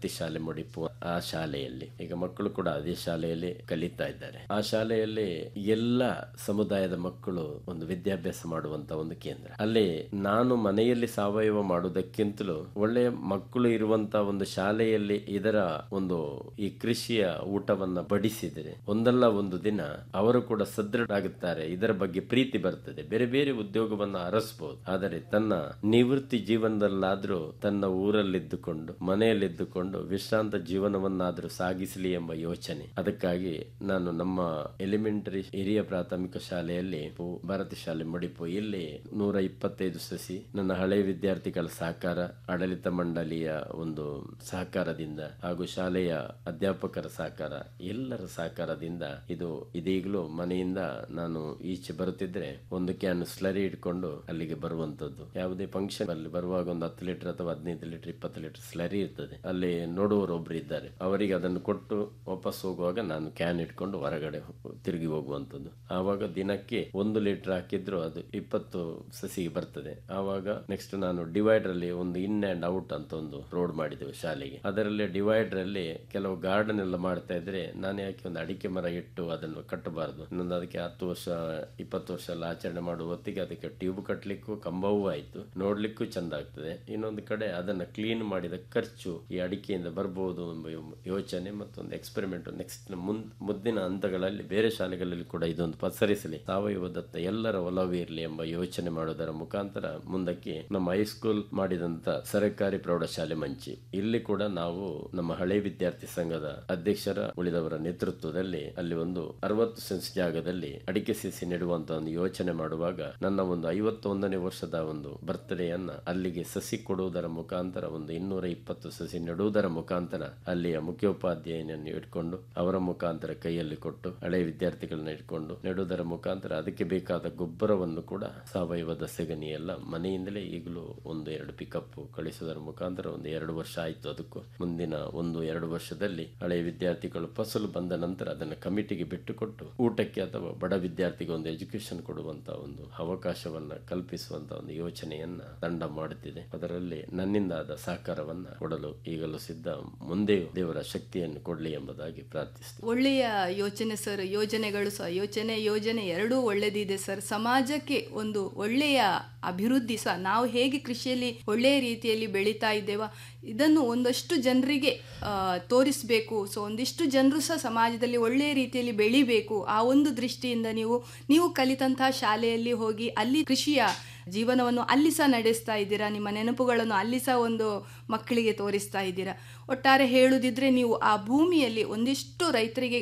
ಭಾರತಿ ಶಾಲೆ ಮುಡಿಪು ಆ ಶಾಲೆಯಲ್ಲಿ ಈಗ ಮಕ್ಕಳು ಕೂಡ ಅದೇ ಶಾಲೆಯಲ್ಲಿ ಕಲಿತಾ ಇದ್ದಾರೆ ಆ ಶಾಲೆಯಲ್ಲಿ ಎಲ್ಲ ಸಮುದಾಯದ ಮಕ್ಕಳು ಒಂದು ವಿದ್ಯಾಭ್ಯಾಸ ಮಾಡುವಂತ ಒಂದು ಕೇಂದ್ರ ಅಲ್ಲಿ ನಾನು ಮನೆಯಲ್ಲಿ ಸಾವಯವ ಮಾಡುವುದಕ್ಕಿಂತಲೂ ಒಳ್ಳೆಯ ಮಕ್ಕಳು ಇರುವಂತ ಒಂದು ಶಾಲೆಯಲ್ಲಿ ಇದರ ಒಂದು ಈ ಕೃಷಿಯ ಊಟವನ್ನ ಬಡಿಸಿದರೆ ಒಂದಲ್ಲ ಒಂದು ದಿನ ಅವರು ಕೂಡ ಸದೃಢಾಗುತ್ತಾರೆ ಇದರ ಬಗ್ಗೆ ಪ್ರೀತಿ ಬರ್ತದೆ ಬೇರೆ ಬೇರೆ ಉದ್ಯೋಗವನ್ನ ಅರಸಬಹುದು ಆದರೆ ತನ್ನ ನಿವೃತ್ತಿ ಜೀವನದಲ್ಲಾದ್ರೂ ತನ್ನ ಊರಲ್ಲಿದ್ದುಕೊಂಡು ಮನೆಯಲ್ಲಿದ್ದುಕೊಂಡು ವಿಶ್ರಾಂತ ಜೀವನವನ್ನಾದ್ರೂ ಸಾಗಿಸಲಿ ಎಂಬ ಯೋಚನೆ ಅದಕ್ಕಾಗಿ ನಾನು ನಮ್ಮ ಎಲಿಮೆಂಟರಿ ಹಿರಿಯ ಪ್ರಾಥಮಿಕ ಶಾಲೆಯಲ್ಲಿ ಪು- ಭಾರತಿ ಶಾಲೆ ಮುಡಿಪು ಇಲ್ಲಿ ನೂರ ಇಪ್ಪತ್ತೈದು ಸಸಿ ನನ್ನ ಹಳೆಯ ವಿದ್ಯಾರ್ಥಿಗಳ ಸಹಕಾರ ಆಡಳಿತ ಮಂಡಳಿಯ ಒಂದು ಸಹಕಾರದಿಂದ ಹಾಗೂ ಶಾಲೆಯ ಅಧ್ಯಾಪಕರ ಸಹಕಾರ ಎಲ್ಲರ ಸಹಕಾರದಿಂದ ಇದು ಇದೀಗಲೂ ಮನೆಯಿಂದ ನಾನು ಈಚೆ ಬರುತ್ತಿದ್ರೆ ಒಂದು ಕ್ಯಾನ್ ಸ್ಲರಿ ಇಟ್ಕೊಂಡು ಅಲ್ಲಿಗೆ ಬರುವಂತದ್ದು ಯಾವುದೇ ಫಂಕ್ಷನ್ ಅಲ್ಲಿ ಬರುವಾಗ ಒಂದು ಹತ್ತು ಲೀಟರ್ ಅಥವಾ ಹದಿನೈದು ಲೀಟರ್ ಇಪ್ಪತ್ತು ಲೀಟರ್ ಸ್ಲರಿ ಇರ್ತದೆ ಅಲ್ಲಿ ನೋಡುವವರು ಒಬ್ರು ಇದ್ದಾರೆ ಅವರಿಗೆ ಅದನ್ನು ಕೊಟ್ಟು ವಾಪಸ್ ಹೋಗುವಾಗ ನಾನು ಕ್ಯಾನ್ ಇಟ್ಕೊಂಡು ಹೊರಗಡೆ ಹೋ- ತಿರುಗಿ ಹೋಗುವಂತದ್ದು ಆವಾಗ ದಿನಕ್ಕೆ ಒಂದು ಲೀಟರ್ ಹಾಕಿದ್ರು ಅದು ಇಪ್ಪತ್ತು ಸಸಿಗೆ ಬರ್ತದೆ ಆವಾಗ ನೆಕ್ಸ್ಟ್ ನಾನು ಡಿವೈಡರ್ ಅಲ್ಲಿ ಒಂದು ಇನ್ ಅಂಡ್ ಔಟ್ ಅಂತ ಒಂದು ರೋಡ್ ಮಾಡಿದ್ದೇವೆ ಶಾಲೆಗೆ ಅದರಲ್ಲಿ ಡಿವೈಡರ್ ಅಲ್ಲಿ ಕೆಲವು ಗಾರ್ಡನ್ ಎಲ್ಲ ಮಾಡ್ತಾ ಇದ್ರೆ ನಾನು ಯಾಕೆ ಒಂದು ಅಡಿಕೆ ಮರ ಇಟ್ಟು ಅದನ್ನು ಕಟ್ಟಬಾರದು ಇನ್ನೊಂದು ಅದಕ್ಕೆ ಹತ್ತು ವರ್ಷ ಇಪ್ಪತ್ತು ವರ್ಷ ಎಲ್ಲ ಆಚರಣೆ ಮಾಡುವ ಹೊತ್ತಿಗೆ ಅದಕ್ಕೆ ಟ್ಯೂಬ್ ಕಟ್ಟಲಿಕ್ಕೂ ಕಂಬವೂ ಆಯ್ತು ನೋಡ್ಲಿಕ್ಕೂ ಚಂದ ಆಗ್ತದೆ ಇನ್ನೊಂದು ಕಡೆ ಅದನ್ನ ಕ್ಲೀನ್ ಮಾಡಿದ ಖರ್ಚು ಈ ಅಡಿಕೆಯಿಂದ ಬರ್ಬೋದು ಎಂಬ ಯೋ- ಯೋಚನೆ ಮತ್ತೊಂದು ಎಕ್ಸ್ಪೆರಿಮೆಂಟ್ ನೆಕ್ಸ್ಟ್ ಮುದ್ದಿನ ಹಂತಗಳಲ್ಲಿ ಬೇರೆ ಶಾಲೆಗಳಲ್ಲಿ ಕೂಡ ಇದೊಂದು ಪಸರಿಸಲಿ ಸಾವಯವದತ್ತ ಎಲ್ಲರ ಒಲವು ಇರಲಿ ಎಂಬ ಯೋಚನೆ ಮಾಡೋದರ ಮುಖಾಂತರ ಮುಂದಕ್ಕೆ ನಮ್ಮ ಹೈಸ್ಕೂಲ್ ಮಾಡಿದಂತ ಸರ್ಕಾರಿ ಪ್ರೌಢಶಾಲೆ ಮಂಚಿ ಇಲ್ಲಿ ಕೂಡ ನಾವು ನಮ್ಮ ಹಳೆ ವಿದ್ಯಾರ್ಥಿ ಸಂಘದ ಅಧ್ಯಕ್ಷರ ಉಳಿದವರ ನೇತೃತ್ವದಲ್ಲಿ ಅಲ್ಲಿ ಒಂದು ಅರವತ್ತು ಸೆನ್ಸ್ ಜಾಗದಲ್ಲಿ ಅಡಿಕೆ ಸಸಿ ನೆಡುವಂತ ಒಂದು ಯೋಚನೆ ಮಾಡುವಾಗ ನನ್ನ ಒಂದು ಐವತ್ತೊಂದನೇ ವರ್ಷದ ಒಂದು ಬರ್ತ್ಡೇಯನ್ನ ಅಲ್ಲಿಗೆ ಸಸಿ ಕೊಡುವುದರ ಮುಖಾಂತರ ಒಂದು ಇನ್ನೂರ ಇಪ್ಪತ್ತು ಸಸಿ ನೆಡುವುದರ ಮುಖಾಂತರ ಅಲ್ಲಿಯ ಮುಖ್ಯೋಪಾಧ್ಯಾಯನನ್ನು ಇಟ್ಕೊಂಡು ಅವರ ಮುಖಾಂತರ ಕೈಯಲ್ಲಿ ಕೊಟ್ಟು ಹಳೆ ವಿದ್ಯಾರ್ಥಿಗಳನ್ನ ಇಟ್ಕೊಂಡು ನೆಡುವುದರ ಮುಖಾಂತರ ಅದಕ್ಕೆ ಬೇಕಾದ ಗೊಬ್ಬರವನ್ನು ಕೂಡ ಸಾವಯವದ ಸೆಗಣಿ ಎಲ್ಲ ಮನೆಯಿಂದಲೇ ಈಗಲೂ ಒಂದು ಎರಡು ಪಿಕಪ್ ಕಳಿಸುವುದರ ಮುಖಾಂತರ ಒಂದು ಎರಡು ವರ್ಷ ಆಯ್ತು ಅದಕ್ಕೂ ಮುಂದಿನ ಒಂದು ಎರಡು ವರ್ಷದಲ್ಲಿ ಹಳೆಯ ವಿದ್ಯಾರ್ಥಿಗಳು ಫಸಲು ಬಂದ ನಂತರ ಅದನ್ನು ಕಮಿಟಿಗೆ ಬಿಟ್ಟುಕೊಟ್ಟು ಊಟಕ್ಕೆ ಅಥವಾ ಬಡ ವಿದ್ಯಾರ್ಥಿಗೆ ಒಂದು ಎಜುಕೇಶನ್ ಕೊಡುವಂತ ಒಂದು ಅವಕಾಶವನ್ನ ಕಲ್ಪಿಸುವಂತ ಒಂದು ಯೋಚನೆಯನ್ನ ತಂಡ ಮಾಡುತ್ತಿದೆ ಅದರಲ್ಲಿ ನನ್ನಿಂದಾದ ಸಹಕಾರವನ್ನ ಕೊಡಲು ಈಗಲೂ ಸಿದ್ಧ ಮುಂದೆಯೂ ದೇವರ ಶಕ್ತಿಯನ್ನು ಕೊಡಲಿ ಎಂಬುದಾಗಿ ಪ್ರಾರ್ಥಿಸ್ತೀನಿ ಒಳ್ಳೆಯ ಯೋಚನೆ ಸರ್ ಯೋಜನೆಗಳು ಸಹ ಯೋಚನೆ ಯೋಜನೆ ಎರಡೂ ಒಳ್ಳೆದಿದೆ ಸರ್ ಸಮಾಜಕ್ಕೆ ಒಂದು ಒಳ್ಳೆಯ ಅಭಿವೃದ್ಧಿ ಸಹ ನಾವು ಹೇಗೆ ಕೃಷಿಯಲ್ಲಿ ಒಳ್ಳೆಯ ರೀತಿಯಲ್ಲಿ ಬೆಳೀತಾ ಇದ್ದೇವ ಇದನ್ನು ಒಂದಷ್ಟು ಜನರಿಗೆ ತೋರಿಸಬೇಕು ಸೊ ಒಂದಿಷ್ಟು ಜನರು ಸಹ ಸಮಾಜದಲ್ಲಿ ಒಳ್ಳೆಯ ರೀತಿಯಲ್ಲಿ ಬೆಳಿಬೇಕು ಆ ಒಂದು ದೃಷ್ಟಿಯಿಂದ ನೀವು ನೀವು ಕಲಿತಂತಹ ಶಾಲೆಯಲ್ಲಿ ಹೋಗಿ ಅಲ್ಲಿ ಕೃಷಿಯ ಜೀವನವನ್ನು ಅಲ್ಲಿ ಸಹ ನಡೆಸ್ತಾ ಇದ್ದೀರಾ ನಿಮ್ಮ ನೆನಪುಗಳನ್ನು ಅಲ್ಲಿ ಸಹ ಒಂದು ಮಕ್ಕಳಿಗೆ ತೋರಿಸ್ತಾ ಇದ್ದೀರಾ ಒಟ್ಟಾರೆ ಹೇಳುದಿದ್ರೆ ನೀವು ಆ ಭೂಮಿಯಲ್ಲಿ ಒಂದಿಷ್ಟು ರೈತರಿಗೆ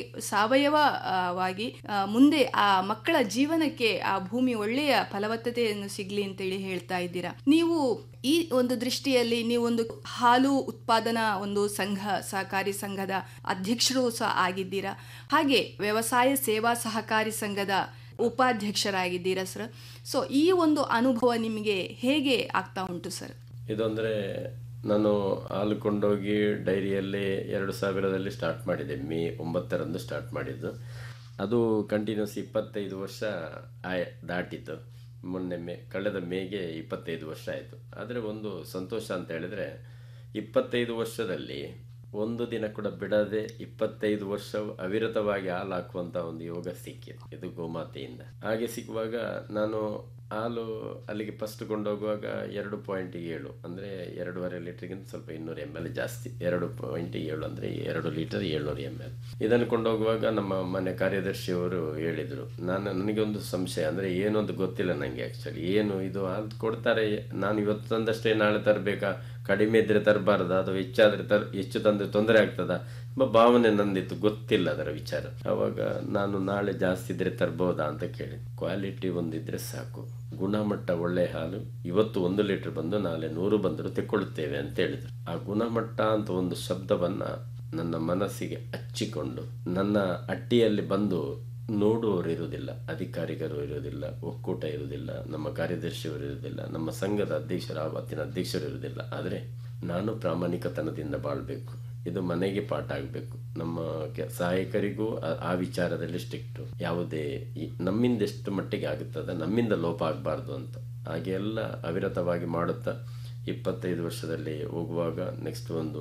ಸಾವಯವವಾಗಿ ಆ, ಮುಂದೆ ಆ ಮಕ್ಕಳ ಜೀವನಕ್ಕೆ ಆ ಭೂಮಿ ಒಳ್ಳೆಯ ಫಲವತ್ತತೆಯನ್ನು ಸಿಗ್ಲಿ ಅಂತೇಳಿ ಹೇಳ್ತಾ ಇದ್ದೀರಾ ನೀವು ಈ ಒಂದು ದೃಷ್ಟಿಯಲ್ಲಿ ನೀವೊಂದು ಹಾಲು ಉತ್ಪಾದನಾ ಒಂದು ಸಂಘ ಸಹಕಾರಿ ಸಂಘದ ಅಧ್ಯಕ್ಷರು ಸಹ ಆಗಿದ್ದೀರಾ ಹಾಗೆ ವ್ಯವಸಾಯ ಸೇವಾ ಸಹಕಾರಿ ಸಂಘದ ಉಪಾಧ್ಯಕ್ಷರಾಗಿದ್ದೀರಾ ಸರ್ ಸೊ ಈ ಒಂದು ಅನುಭವ ನಿಮಗೆ ಹೇಗೆ ಆಗ್ತಾ ಉಂಟು ಸರ್ ಇದೊಂದ್ರೆ ನಾನು ಹಾಲು ಕೊಂಡೋಗಿ ಡೈರಿಯಲ್ಲಿ ಎರಡು ಸಾವಿರದಲ್ಲಿ ಸ್ಟಾರ್ಟ್ ಮಾಡಿದೆ ಮೇ ಒಂಬತ್ತರಂದು ಸ್ಟಾರ್ಟ್ ಮಾಡಿದ್ದು ಅದು ಕಂಟಿನ್ಯೂಸ್ ಇಪ್ಪತ್ತೈದು ವರ್ಷ ಆಯ್ ದಾಟಿತ್ತು ಮೊನ್ನೆ ಮೇ ಕಳೆದ ಮೇಗೆ ಇಪ್ಪತ್ತೈದು ವರ್ಷ ಆಯಿತು ಆದರೆ ಒಂದು ಸಂತೋಷ ಅಂತ ಹೇಳಿದ್ರೆ ಇಪ್ಪತ್ತೈದು ವರ್ಷದಲ್ಲಿ ಒಂದು ದಿನ ಕೂಡ ಬಿಡದೆ ಇಪ್ಪತ್ತೈದು ವರ್ಷ ಅವಿರತವಾಗಿ ಹಾಲು ಹಾಕುವಂತ ಒಂದು ಯೋಗ ಸಿಕ್ಕಿದೆ ಇದು ಗೋಮಾತೆಯಿಂದ ಹಾಗೆ ಸಿಕ್ಕುವಾಗ ನಾನು ಹಾಲು ಅಲ್ಲಿಗೆ ಫಸ್ಟ್ ಕೊಂಡೋಗುವಾಗ ಎರಡು ಪಾಯಿಂಟ್ ಏಳು ಅಂದರೆ ಎರಡೂವರೆ ಲೀಟರ್ಗಿಂತ ಸ್ವಲ್ಪ ಇನ್ನೂರು ಎಮ್ ಎಲ್ ಜಾಸ್ತಿ ಎರಡು ಪಾಯಿಂಟ್ ಏಳು ಅಂದರೆ ಎರಡು ಲೀಟರ್ ಏಳ್ನೂರು ಎಮ್ ಎಲ್ ಇದನ್ನು ಕೊಂಡೋಗುವಾಗ ನಮ್ಮ ಮನೆ ಕಾರ್ಯದರ್ಶಿಯವರು ಹೇಳಿದರು ನಾನು ನನಗೆ ಒಂದು ಸಂಶಯ ಅಂದರೆ ಏನೊಂದು ಗೊತ್ತಿಲ್ಲ ನನಗೆ ಆ್ಯಕ್ಚುಲಿ ಏನು ಇದು ಹಾಲು ಕೊಡ್ತಾರೆ ನಾನು ಇವತ್ತು ತಂದಷ್ಟೇ ನಾಳೆ ತರಬೇಕಾ ಕಡಿಮೆ ಇದ್ರೆ ತರಬಾರ್ದ ಅಥವಾ ಹೆಚ್ಚಾದ್ರೆ ತರ್ ಹೆಚ್ಚು ತಂದ್ರೆ ತೊಂದರೆ ಆಗ್ತದ ಎಂಬ ಭಾವನೆ ನಂದಿತ್ತು ಗೊತ್ತಿಲ್ಲ ಅದರ ವಿಚಾರ ಅವಾಗ ನಾನು ನಾಳೆ ಜಾಸ್ತಿ ಇದ್ರೆ ತರ್ಬೋದಾ ಅಂತ ಕೇಳಿ ಕ್ವಾಲಿಟಿ ಒಂದಿದ್ರೆ ಸಾಕು ಗುಣಮಟ್ಟ ಒಳ್ಳೆ ಹಾಲು ಇವತ್ತು ಒಂದು ಲೀಟರ್ ಬಂದು ನಾಳೆ ನೂರು ಬಂದರೂ ತೆಕ್ಕೊಳ್ಳುತ್ತೇವೆ ಅಂತ ಹೇಳಿದ್ರು ಆ ಗುಣಮಟ್ಟ ಅಂತ ಒಂದು ಶಬ್ದವನ್ನ ನನ್ನ ಮನಸ್ಸಿಗೆ ಹಚ್ಚಿಕೊಂಡು ನನ್ನ ಅಟ್ಟಿಯಲ್ಲಿ ಬಂದು ನೋಡುವವರು ಇರುವುದಿಲ್ಲ ಅಧಿಕಾರಿಗರು ಇರುವುದಿಲ್ಲ ಒಕ್ಕೂಟ ಇರುವುದಿಲ್ಲ ನಮ್ಮ ಕಾರ್ಯದರ್ಶಿಯವರು ಇರುವುದಿಲ್ಲ ನಮ್ಮ ಸಂಘದ ಅಧ್ಯಕ್ಷರು ಆವತ್ತಿನ ಅಧ್ಯಕ್ಷರು ಇರುವುದಿಲ್ಲ ಆದರೆ ನಾನು ಪ್ರಾಮಾಣಿಕತನದಿಂದ ಬಾಳ್ಬೇಕು ಇದು ಮನೆಗೆ ಪಾಠ ಆಗಬೇಕು ನಮ್ಮ ಕೆ- ಸಹಾಯಕರಿಗೂ ಆ- ಆ ವಿಚಾರದಲ್ಲಿ ಸ್ಟ್ರಿಕ್ಟು ಯಾವುದೇ ಈ- ನಮ್ಮಿಂದ ಎಷ್ಟು ಮಟ್ಟಿಗೆ ಆಗುತ್ತದ ನಮ್ಮಿಂದ ಲೋಪ ಆಗಬಾರ್ದು ಅಂತ ಹಾಗೆ ಎಲ್ಲ ಅವಿರತವಾಗಿ ಮಾಡುತ್ತಾ ಇಪ್ಪತ್ತೈದು ವರ್ಷದಲ್ಲಿ ಹೋಗುವಾಗ ನೆಕ್ಸ್ಟ್ ಒಂದು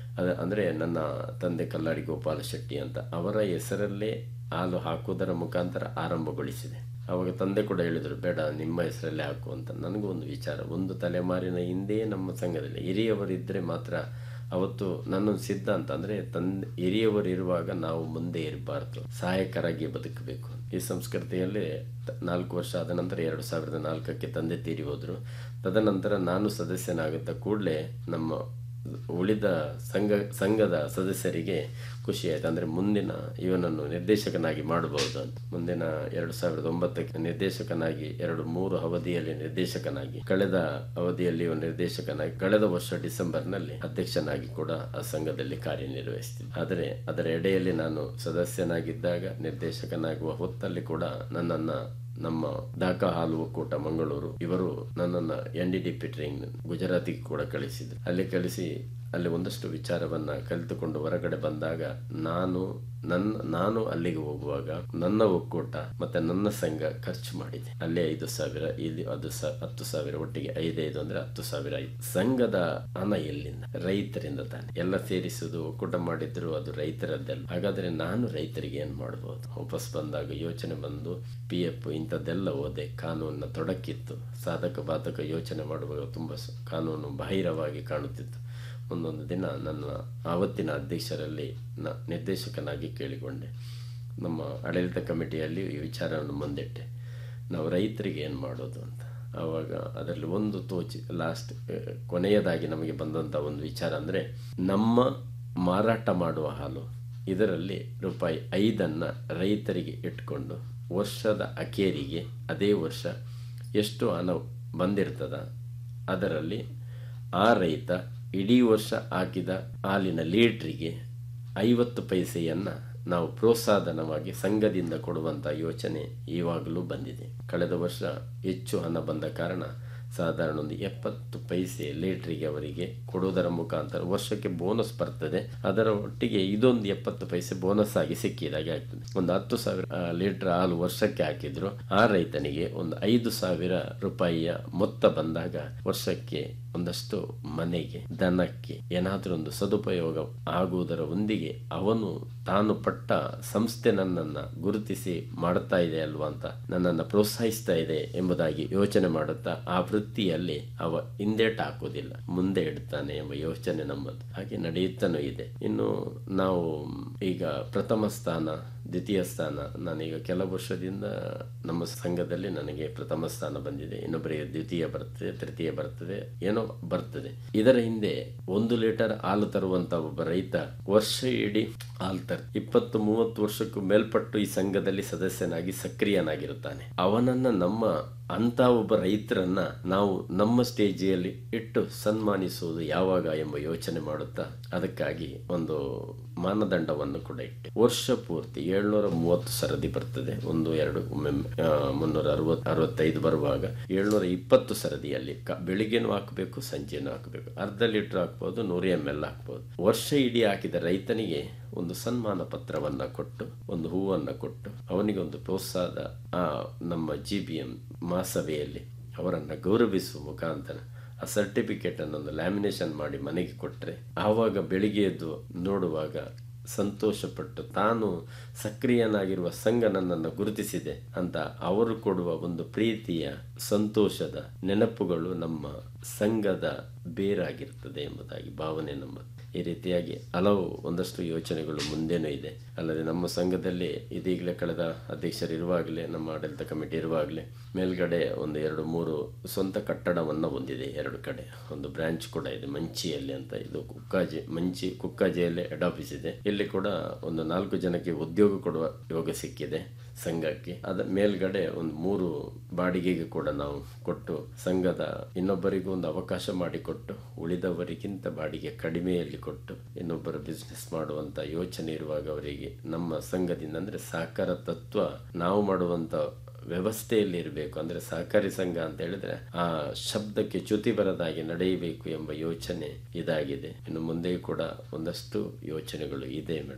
ಅದ ಅಂದರೆ ನನ್ನ ತಂದೆ ಕಲ್ಲಾಡಿ ಗೋಪಾಲ ಶೆಟ್ಟಿ ಅಂತ ಅವರ ಹೆಸರಲ್ಲೇ ಹಾಲು ಹಾಕುವುದರ ಮುಖಾಂತರ ಆರಂಭಗೊಳಿಸಿದೆ ಅವಾಗ ತಂದೆ ಕೂಡ ಹೇಳಿದರು ಬೇಡ ನಿಮ್ಮ ಹೆಸರಲ್ಲೇ ಹಾಕು ಅಂತ ನನಗೂ ಒಂದು ವಿಚಾರ ಒಂದು ತಲೆಮಾರಿನ ಹಿಂದೆ ನಮ್ಮ ಸಂಘದಲ್ಲಿ ಹಿರಿಯವರಿದ್ದರೆ ಮಾತ್ರ ಅವತ್ತು ನನ್ನೊಂದು ಸಿದ್ಧಾಂತ ಅಂದರೆ ತಂದೆ ಹಿರಿಯವರು ಇರುವಾಗ ನಾವು ಮುಂದೆ ಇರಬಾರ್ದು ಸಹಾಯಕರಾಗಿ ಬದುಕಬೇಕು ಈ ಸಂಸ್ಕೃತಿಯಲ್ಲಿ ತ- ನಾಲ್ಕು ವರ್ಷ ಆದ ನಂತರ ಎರಡು ಸಾವಿರದ ನಾಲ್ಕಕ್ಕೆ ತಂದೆ ತೀರಿ ಹೋದರು ತದನಂತರ ನಾನು ಸದಸ್ಯನಾಗುತ್ತಾ ಕೂಡಲೇ ನಮ್ಮ ಉಳಿದ ಸಂಘ ಸಂಘದ ಸದಸ್ಯರಿಗೆ ಖುಷಿ ಆಯ್ತು ಅಂದರೆ ಮುಂದಿನ ಇವನನ್ನು ನಿರ್ದೇಶಕನಾಗಿ ಮಾಡಬಹುದು ಅಂತ ಮುಂದಿನ ಎರಡು ಸಾವಿರದ ಒಂಬತ್ತಕ್ಕೆ ನಿರ್ದೇಶಕನಾಗಿ ಎರಡು ಮೂರು ಅವಧಿಯಲ್ಲಿ ನಿರ್ದೇಶಕನಾಗಿ ಕಳೆದ ಅವಧಿಯಲ್ಲಿ ಇವ ನಿರ್ದೇಶಕನಾಗಿ ಕಳೆದ ವರ್ಷ ಡಿಸೆಂಬರ್ನಲ್ಲಿ ಅಧ್ಯಕ್ಷನಾಗಿ ಕೂಡ ಆ ಸಂಘದಲ್ಲಿ ಕಾರ್ಯನಿರ್ವಹಿಸ್ತೀನಿ ಆದರೆ ಅದರ ಎಡೆಯಲ್ಲಿ ನಾನು ಸದಸ್ಯನಾಗಿದ್ದಾಗ ನಿರ್ದೇಶಕನಾಗುವ ಹೊತ್ತಲ್ಲಿ ಕೂಡ ನನ್ನನ್ನು ನಮ್ಮ ದಾಕ ಹಾಲು ಒಕ್ಕೂಟ ಮಂಗಳೂರು ಇವರು ನನ್ನನ್ನು N D D P train ಗುಜರಾತಿಗೆ ಕೂಡ ಕಳಿಸಿದ್ರು ಅಲ್ಲಿ ಕಳಿಸಿ ಅಲ್ಲಿ ಒಂದಷ್ಟು ವಿಚಾರವನ್ನ ಕಲಿತುಕೊಂಡು ಹೊರಗಡೆ ಬಂದಾಗ ನಾನು ನನ್ನ ನಾನು ಅಲ್ಲಿಗೆ ಹೋಗುವಾಗ ನನ್ನ ಒಕ್ಕೂಟ ಮತ್ತೆ ನನ್ನ ಸಂಘ ಖರ್ಚು ಮಾಡಿದೆ ಅಲ್ಲಿ ಐದು ಸಾವಿರ ಇಲ್ಲಿ ಅದು ಸ ಹತ್ತು ಸಾವಿರ ಒಟ್ಟಿಗೆ ಐದೈದು ಅಂದ್ರೆ ಹತ್ತು ಸಾವಿರ ಆಯ್ತು ಸಂಘದ ಹಣ ಎಲ್ಲಿಂದ ರೈತರಿಂದ ತಾನೆ ಎಲ್ಲ ಸೇರಿಸುವುದು ಒಕ್ಕೂಟ ಮಾಡಿದ್ರು ಅದು ರೈತರದ್ದೆಲ್ಲ ಹಾಗಾದ್ರೆ ನಾನು ರೈತರಿಗೆ ಏನ್ ಮಾಡ್ಬೋದು ವಾಪಸ್ ಬಂದಾಗ ಯೋಚನೆ ಬಂದು ಪಿ ಎಫ್ ಇಂಥದ್ದೆಲ್ಲ ಓದೆ ಕಾನೂನಿನ ತೊಡಕಿತ್ತು ಸಾಧಕ ಬಾಧಕ ಯೋಚನೆ ಮಾಡುವಾಗ ತುಂಬ ಸ- ಕಾನೂನು ಬಾಹಿರವಾಗಿ ಕಾಣುತ್ತಿತ್ತು ಒಂದೊಂದು ದಿನ ನನ್ನ ಆವತ್ತಿನ ಅಧ್ಯಕ್ಷರಲ್ಲಿ ನ ನಿರ್ದೇಶಕನಾಗಿ ಕೇಳಿಕೊಂಡೆ ನಮ್ಮ ಆಡಳಿತ ಕಮಿಟಿಯಲ್ಲಿ ಈ ವಿಚಾರವನ್ನು ಮುಂದಿಟ್ಟೆ ನಾವು ರೈತರಿಗೆ ಏನು ಮಾಡೋದು ಅಂತ ಆವಾಗ ಅದರಲ್ಲಿ ಒಂದು ತೋಚಿ ಲಾಸ್ಟ್ ಕೊನೆಯದಾಗಿ ನಮಗೆ ಬಂದಂಥ ಒಂದು ವಿಚಾರ ಅಂದರೆ ನಮ್ಮ ಮಾರಾಟ ಮಾಡುವ ಹಾಲು ಇದರಲ್ಲಿ ರೂಪಾಯಿ ಐದನ್ನು ರೈತರಿಗೆ ಇಟ್ಕೊಂಡು ವರ್ಷದ ಅಖೇರಿಗೆ ಅದೇ ವರ್ಷ ಎಷ್ಟು ಹಣ ಬಂದಿರ್ತದ ಅದರಲ್ಲಿ ಆ ರೈತ ಇಡೀ ವರ್ಷ ಹಾಕಿದ ಹಾಲಿನ ಲೀಟ್ರಿಗೆ ಐವತ್ತು ಪೈಸೆಯನ್ನು ನಾವು ಪ್ರೋತ್ಸಾಹನವಾಗಿ ಸಂಘದಿಂದ ಕೊಡುವಂಥ ಯೋಚನೆ ಇವಾಗಲೂ ಬಂದಿದೆ ಕಳೆದ ವರ್ಷ ಹೆಚ್ಚು ಹಣ ಬಂದ ಕಾರಣ ಸಾಧಾರಣ ಒಂದು ಎಪ್ಪತ್ತು ಪೈಸೆ ಲೀಟ್ರಿಗೆ ಅವರಿಗೆ ಕೊಡುವುದರ ಮುಖಾಂತರ ವರ್ಷಕ್ಕೆ ಬೋನಸ್ ಬರ್ತದೆ ಅದರ ಒಟ್ಟಿಗೆ ಇದೊಂದು ಎಪ್ಪತ್ತು ಪೈಸೆ ಬೋನಸ್ ಆಗಿ ಸಿಕ್ಕಿದಾಗೆ ಆಗ್ತದೆ ಒಂದು ಹತ್ತು ಸಾವಿರ ಆ, ಲೀಟರ್ ಹಾಲು ವರ್ಷಕ್ಕೆ ಹಾಕಿದ್ರು ಆ ರೈತನಿಗೆ ಒಂದು ಐದು ಸಾವಿರ ರೂಪಾಯಿಯ ಮೊತ್ತ ಬಂದಾಗ ವರ್ಷಕ್ಕೆ ಒಂದಷ್ಟು ಮನೆಗೆ ದನಕ್ಕೆ ಏನಾದರೂ ಒಂದು ಸದುಪಯೋಗ ಆಗುವುದರ ಒಂದಿಗೆ ಅವನು ತಾನು ಪಟ್ಟ ಸಂಸ್ಥೆ ನನ್ನನ್ನು ಗುರುತಿಸಿ ಮಾಡ್ತಾ ಇದೆ ಅಲ್ವಾ ಅಂತ ನನ್ನನ್ನು ಪ್ರೋತ್ಸಾಹಿಸ್ತಾ ಇದೆ ಎಂಬುದಾಗಿ ಯೋಚನೆ ಮಾಡುತ್ತಾ ಆ ವೃತ್ತಿಯಲ್ಲಿ ಅವ ಹಿಂದೇಟ ಹಾಕುವುದಿಲ್ಲ ಮುಂದೆ ಇಡ್ತಾನೆ ಎಂಬ ಯೋಚನೆ ನಮ್ಮದು ಹಾಗೆ ನಡೆಯುತ್ತಾನೂ ಇದೆ ಇನ್ನು ನಾವು ಈಗ ಪ್ರಥಮ ಸ್ಥಾನ ದ್ವಿತೀಯ ಸ್ಥಾನ ನಾನೀಗ ಕೆಲವು ವರ್ಷದಿಂದ ನಮ್ಮ ಸಂಘದಲ್ಲಿ ನನಗೆ ಪ್ರಥಮ ಸ್ಥಾನ ಬಂದಿದೆ ಇನ್ನೊಬ್ಬರಿಗೆ ದ್ವಿತೀಯ ಬರ್ತದೆ ತೃತೀಯ ಬರ್ತದೆ ಏನೋ ಬರ್ತದೆ ಇದರ ಹಿಂದೆ ಒಂದು ಲೀಟರ್ ಹಾಲು ತರುವಂತ ಒಬ್ಬ ರೈತ ವರ್ಷ ಇಡೀ ಹಾಲು ತರ ಇಪ್ಪತ್ತು ಮೂವತ್ತು ವರ್ಷಕ್ಕೂ ಮೇಲ್ಪಟ್ಟು ಈ ಸಂಘದಲ್ಲಿ ಸದಸ್ಯನಾಗಿ ಸಕ್ರಿಯನಾಗಿರುತ್ತಾನೆ ಅವನನ್ನ ನಮ್ಮ ಅಂತ ಒಬ್ಬ ರೈತರನ್ನ ನಾವು ನಮ್ಮ ಸ್ಟೇಜಿಯಲ್ಲಿ ಇಟ್ಟು ಸನ್ಮಾನಿಸುವುದು ಯಾವಾಗ ಎಂಬ ಯೋಚನೆ ಮಾಡುತ್ತಾ ಅದಕ್ಕಾಗಿ ಒಂದು ಮಾನದಂಡವನ್ನು ಕೂಡ ಇಟ್ಟೆ ವರ್ಷ ಪೂರ್ತಿ ಏಳ್ನೂರ ಮೂವತ್ತು ಸರದಿ ಬರ್ತದೆ ಒಂದು ಎರಡು ಒಮ್ಮೆ ಮುನ್ನೂರ ಅರವತ್ ಅರವತ್ತೈದು ಬರುವಾಗ ಏಳ್ನೂರ ಇಪ್ಪತ್ತು ಸರದಿಯಲ್ಲಿ ಕ- ಬೆಳಿಗ್ಗೆನೂ ಹಾಕಬೇಕು ಸಂಜೆನೂ ಹಾಕಬೇಕು ಅರ್ಧ ಲೀಟರ್ ಹಾಕ್ಬೋದು ನೂರ ಎಮ್ ಎಲ್ ಹಾಕ್ಬೋದು ವರ್ಷ ಇಡೀ ಹಾಕಿದ ರೈತನಿಗೆ ಒಂದು ಸನ್ಮಾನ ಪತ್ರವನ್ನ ಕೊಟ್ಟು ಒಂದು ಹೂವನ್ನ ಕೊಟ್ಟು ಅವನಿಗೆ ಒಂದು ಪ್ರೋತ್ಸಾಹದ ಆ ನಮ್ಮ ಜಿ ಬಿ ಎಂ ಮಹಾಸಭೆಯಲ್ಲಿ ಅವರನ್ನು ಗೌರವಿಸುವ ಮುಖಾಂತರ ಆ ಸರ್ಟಿಫಿಕೇಟ್ ಅನ್ನು ಒಂದು ಲ್ಯಾಮಿನೇಷನ್ ಮಾಡಿ ಮನೆಗೆ ಕೊಟ್ಟರೆ ಆವಾಗ ಬೆಳಿಗ್ಗೆ ಎದ್ದು ನೋಡುವಾಗ ಸಂತೋಷಪಟ್ಟು ತಾನು ಸಕ್ರಿಯನಾಗಿರುವ ಸಂಘ ನನ್ನನ್ನು ಗುರುತಿಸಿದೆ ಅಂತ ಅವರು ಕೊಡುವ ಒಂದು ಪ್ರೀತಿಯ ಸಂತೋಷದ ನೆನಪುಗಳು ನಮ್ಮ ಸಂಘದ ಬೇರಾಗಿರ್ತದೆ ಎಂಬುದಾಗಿ ಭಾವನೆ ನಮ್ಮದು ಈ ರೀತಿಯಾಗಿ ಹಲವು ಒಂದಷ್ಟು ಯೋಚನೆಗಳು ಮುಂದೆನೂ ಇದೆ ಅಲ್ಲದೆ ನಮ್ಮ ಸಂಘದಲ್ಲಿ ಇದೀಗಲೇ ಕಳೆದ ಅಧ್ಯಕ್ಷರು ಇರುವಾಗಲೇ ನಮ್ಮ ಆಡಳಿತ ಕಮಿಟಿ ಇರುವಾಗಲೇ ಮೇಲ್ಗಡೆ ಒಂದು ಎರಡು ಮೂರು ಸ್ವಂತ ಕಟ್ಟಡವನ್ನು ಹೊಂದಿದೆ ಎರಡು ಕಡೆ ಒಂದು ಬ್ರಾಂಚ್ ಕೂಡ ಇದೆ ಮಂಚಿಯಲ್ಲಿ ಅಂತ ಇದು ಕುಕ್ಕಾಜಿ ಮಂಚಿ ಕುಕ್ಕಾಜಿಯಲ್ಲಿ ಹೆಡ್ ಆಫೀಸ್ ಇದೆ ಇಲ್ಲಿ ಕೂಡ ಒಂದು ನಾಲ್ಕು ಜನಕ್ಕೆ ಉದ್ಯೋಗ ಕೊಡುವ ಯೋಗ ಸಿಕ್ಕಿದೆ ಸಂಘಕ್ಕೆ ಅದರ ಮೇಲ್ಗಡೆ ಒಂದು ಮೂರು ಬಾಡಿಗೆಗೆ ಕೂಡ ನಾವು ಕೊಟ್ಟು ಸಂಘದ ಇನ್ನೊಬ್ಬರಿಗೂ ಒಂದು ಅವಕಾಶ ಮಾಡಿಕೊಟ್ಟು ಉಳಿದವರಿಗಿಂತ ಬಾಡಿಗೆ ಕಡಿಮೆಯಲ್ಲಿ ಕೊಟ್ಟು ಇನ್ನೊಬ್ಬರು ಬಿಸ್ನೆಸ್ ಮಾಡುವಂತ ಯೋಚನೆ ಇರುವಾಗ ಅವರಿಗೆ ನಮ್ಮ ಸಂಘದಿಂದ ಅಂದ್ರೆ ಸಹಕಾರ ತತ್ವ ನಾವು ಮಾಡುವಂತ ವ್ಯವಸ್ಥೆಯಲ್ಲಿ ಇರಬೇಕು ಅಂದ್ರೆ ಸಹಕಾರಿ ಸಂಘ ಅಂತ ಹೇಳಿದ್ರೆ ಆ ಶಬ್ದಕ್ಕೆ ಚ್ಯುತಿ ಬರದಾಗಿ ನಡೆಯಬೇಕು ಎಂಬ ಯೋಚನೆ ಇದಾಗಿದೆ ಇನ್ನು ಮುಂದೆಯೂ ಕೂಡ ಒಂದಷ್ಟು ಯೋಚನೆಗಳು ಇದೆ ಮೇಡಮ್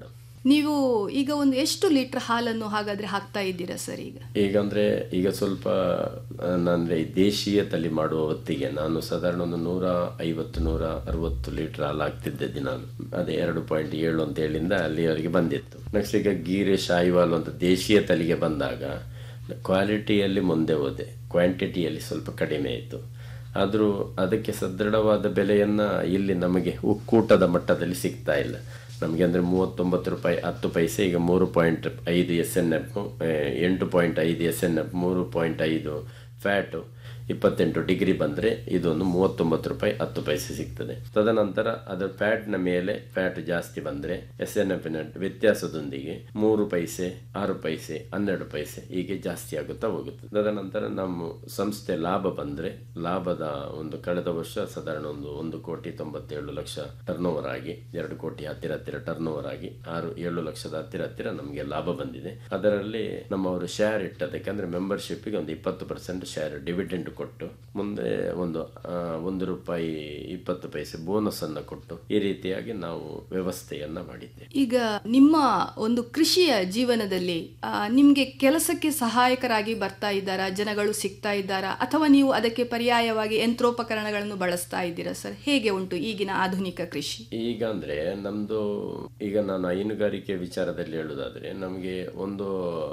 ನೀವು ಈಗ ಒಂದು ಎಷ್ಟು ಲೀಟರ್ ಹಾಲನ್ನು ಹಾಗಾದ್ರೆ ಹಾಕ್ತಾ ಇದ್ದೀರಾ ಸರ್ ಈಗ ಈಗ ಅಂದ್ರೆ ಈಗ ಸ್ವಲ್ಪ ಆ, ಅಂದ್ರೆ ಈ ದೇಶೀಯ ತಳಿ ಮಾಡುವ ಹೊತ್ತಿಗೆ ನಾನು ಸಾಧಾರಣ ಒಂದು ನೂರ ಐವತ್ತು ನೂರ ಅರವತ್ತು ಲೀಟರ್ ಹಾಲು ಹಾಕ್ತಿದ್ದೆ ದಿನ ಅದೇ ಎರಡು ಪಾಯಿಂಟ್ ಏಳು ಅಂತ ಹೇಳಿಂದ ಅಲ್ಲಿವರೆಗೆ ಬಂದಿತ್ತು ನೆಕ್ಸ್ಟ್ ಈಗ ಗೀರೆ ಶಾಯಿವಾಲ್ ಅಂತ ದೇಶೀಯ ತಳಿಗೆ ಬಂದಾಗ ಕ್ವಾಲಿಟಿಯಲ್ಲಿ ಮುಂದೆ ಹೋದೆ ಕ್ವಾಂಟಿಟಿಯಲ್ಲಿ ಸ್ವಲ್ಪ ಕಡಿಮೆ ಆಯಿತು ಆದರೂ ಅದಕ್ಕೆ ಸದೃಢವಾದ ಬೆಲೆಯನ್ನ ಇಲ್ಲಿ ನಮಗೆ ಒಕ್ಕೂಟದ ಮಟ್ಟದಲ್ಲಿ ಸಿಗ್ತಾ ಇಲ್ಲ ನಮಗೆ ಅಂದರೆ ಮೂವತ್ತೊಂಬತ್ತು ರೂಪಾಯಿ ಹತ್ತು ಪೈಸೆ ಈಗ ಮೂರು ಪಾಯಿಂಟ್ ಐದು ಎಸ್ ಎನ್ ಎಫ್ ಎಂಟು ಪಾಯಿಂಟ್ ಐದು ಎಸ್ ಎನ್ ಎಫ್ ಮೂರು ಪಾಯಿಂಟ್ ಐದು ಫ್ಯಾಟು ಇಪ್ಪತ್ತೆಂಟು ಡಿಗ್ರಿ ಬಂದರೆ ಇದೊಂದು ಮೂವತ್ತೊಂಬತ್ತು ರೂಪಾಯಿ ಹತ್ತು ಪೈಸೆ ಸಿಗ್ತದೆ ತದನಂತರ ಅದರ ಫ್ಯಾಟ್ನ ಮೇಲೆ ಫ್ಯಾಟ್ ಜಾಸ್ತಿ ಬಂದರೆ ಎಸ್ ಎನ್ ಎಫ್ನ ವ್ಯತ್ಯಾಸದೊಂದಿಗೆ ಮೂರು ಪೈಸೆ ಆರು ಪೈಸೆ ಹನ್ನೆರಡು ಪೈಸೆ ಹೀಗೆ ಜಾಸ್ತಿ ಆಗುತ್ತಾ ಹೋಗುತ್ತೆ ತದನಂತರ ನಮ್ಮ ಸಂಸ್ಥೆ ಲಾಭ ಬಂದರೆ ಲಾಭದ ಒಂದು ಕಳೆದ ವರ್ಷ ಸಾಧಾರಣ ಒಂದು ಒಂದು ಕೋಟಿ ತೊಂಬತ್ತೇಳು ಲಕ್ಷ ಟರ್ನ್ ಓವರ್ ಆಗಿ ಎರಡು ಕೋಟಿ ಹತ್ತಿರ ಹತ್ತಿರ ಟರ್ನ್ ಓವರ್ ಆಗಿ ಆರು ಏಳು ಲಕ್ಷದ ಹತ್ತಿರ ಹತ್ತಿರ ನಮಗೆ ಲಾಭ ಬಂದಿದೆ ಅದರಲ್ಲಿ ನಮ್ಮವರು ಶೇರ್ ಇಟ್ಟದಕ್ಕೆ ಅಂದ್ರೆ ಮೆಂಬರ್ಶಿಪ್ಗೆ ಒಂದು ಇಪ್ಪತ್ತು ಪರ್ಸೆಂಟ್ ಶೇರ್ ಡಿವಿಡೆಂಡ್ ಕೊಟ್ಟು ಮುಂದೆ ಒಂದು ಆ, ಒಂದು ರೂಪಾಯಿ ಇಪ್ಪತ್ತು ಪೈಸೆ ಬೋನಸ್ ಅನ್ನ ಕೊಟ್ಟು ಈ ರೀತಿಯಾಗಿ ನಾವು ವ್ಯವಸ್ಥೆಯನ್ನ ಮಾಡಿದ್ದೇವೆ ಈಗ ನಿಮ್ಮ ಒಂದು ಕೃಷಿಯ ಜೀವನದಲ್ಲಿ ಆ, ನಿಮ್ಗೆ ಕೆಲಸಕ್ಕೆ ಸಹಾಯಕರಾಗಿ ಬರ್ತಾ ಇದ್ದಾರಾ ಜನಗಳು ಸಿಗ್ತಾ ಇದ್ದಾರಾ ಅಥವಾ ನೀವು ಅದಕ್ಕೆ ಪರ್ಯಾಯವಾಗಿ ಯಂತ್ರೋಪಕರಣಗಳನ್ನು ಬಳಸ್ತಾ ಇದ್ದೀರಾ ಸರ್ ಹೇಗೆ ಉಂಟು ಈಗಿನ ಆಧುನಿಕ ಕೃಷಿ ಈಗ ಅಂದ್ರೆ ನಮ್ದು ಈಗ ನಾನು ಹೈನುಗಾರಿಕೆ ವಿಚಾರದಲ್ಲಿ ಹೇಳುದಾದ್ರೆ ನಮಗೆ ಒಂದು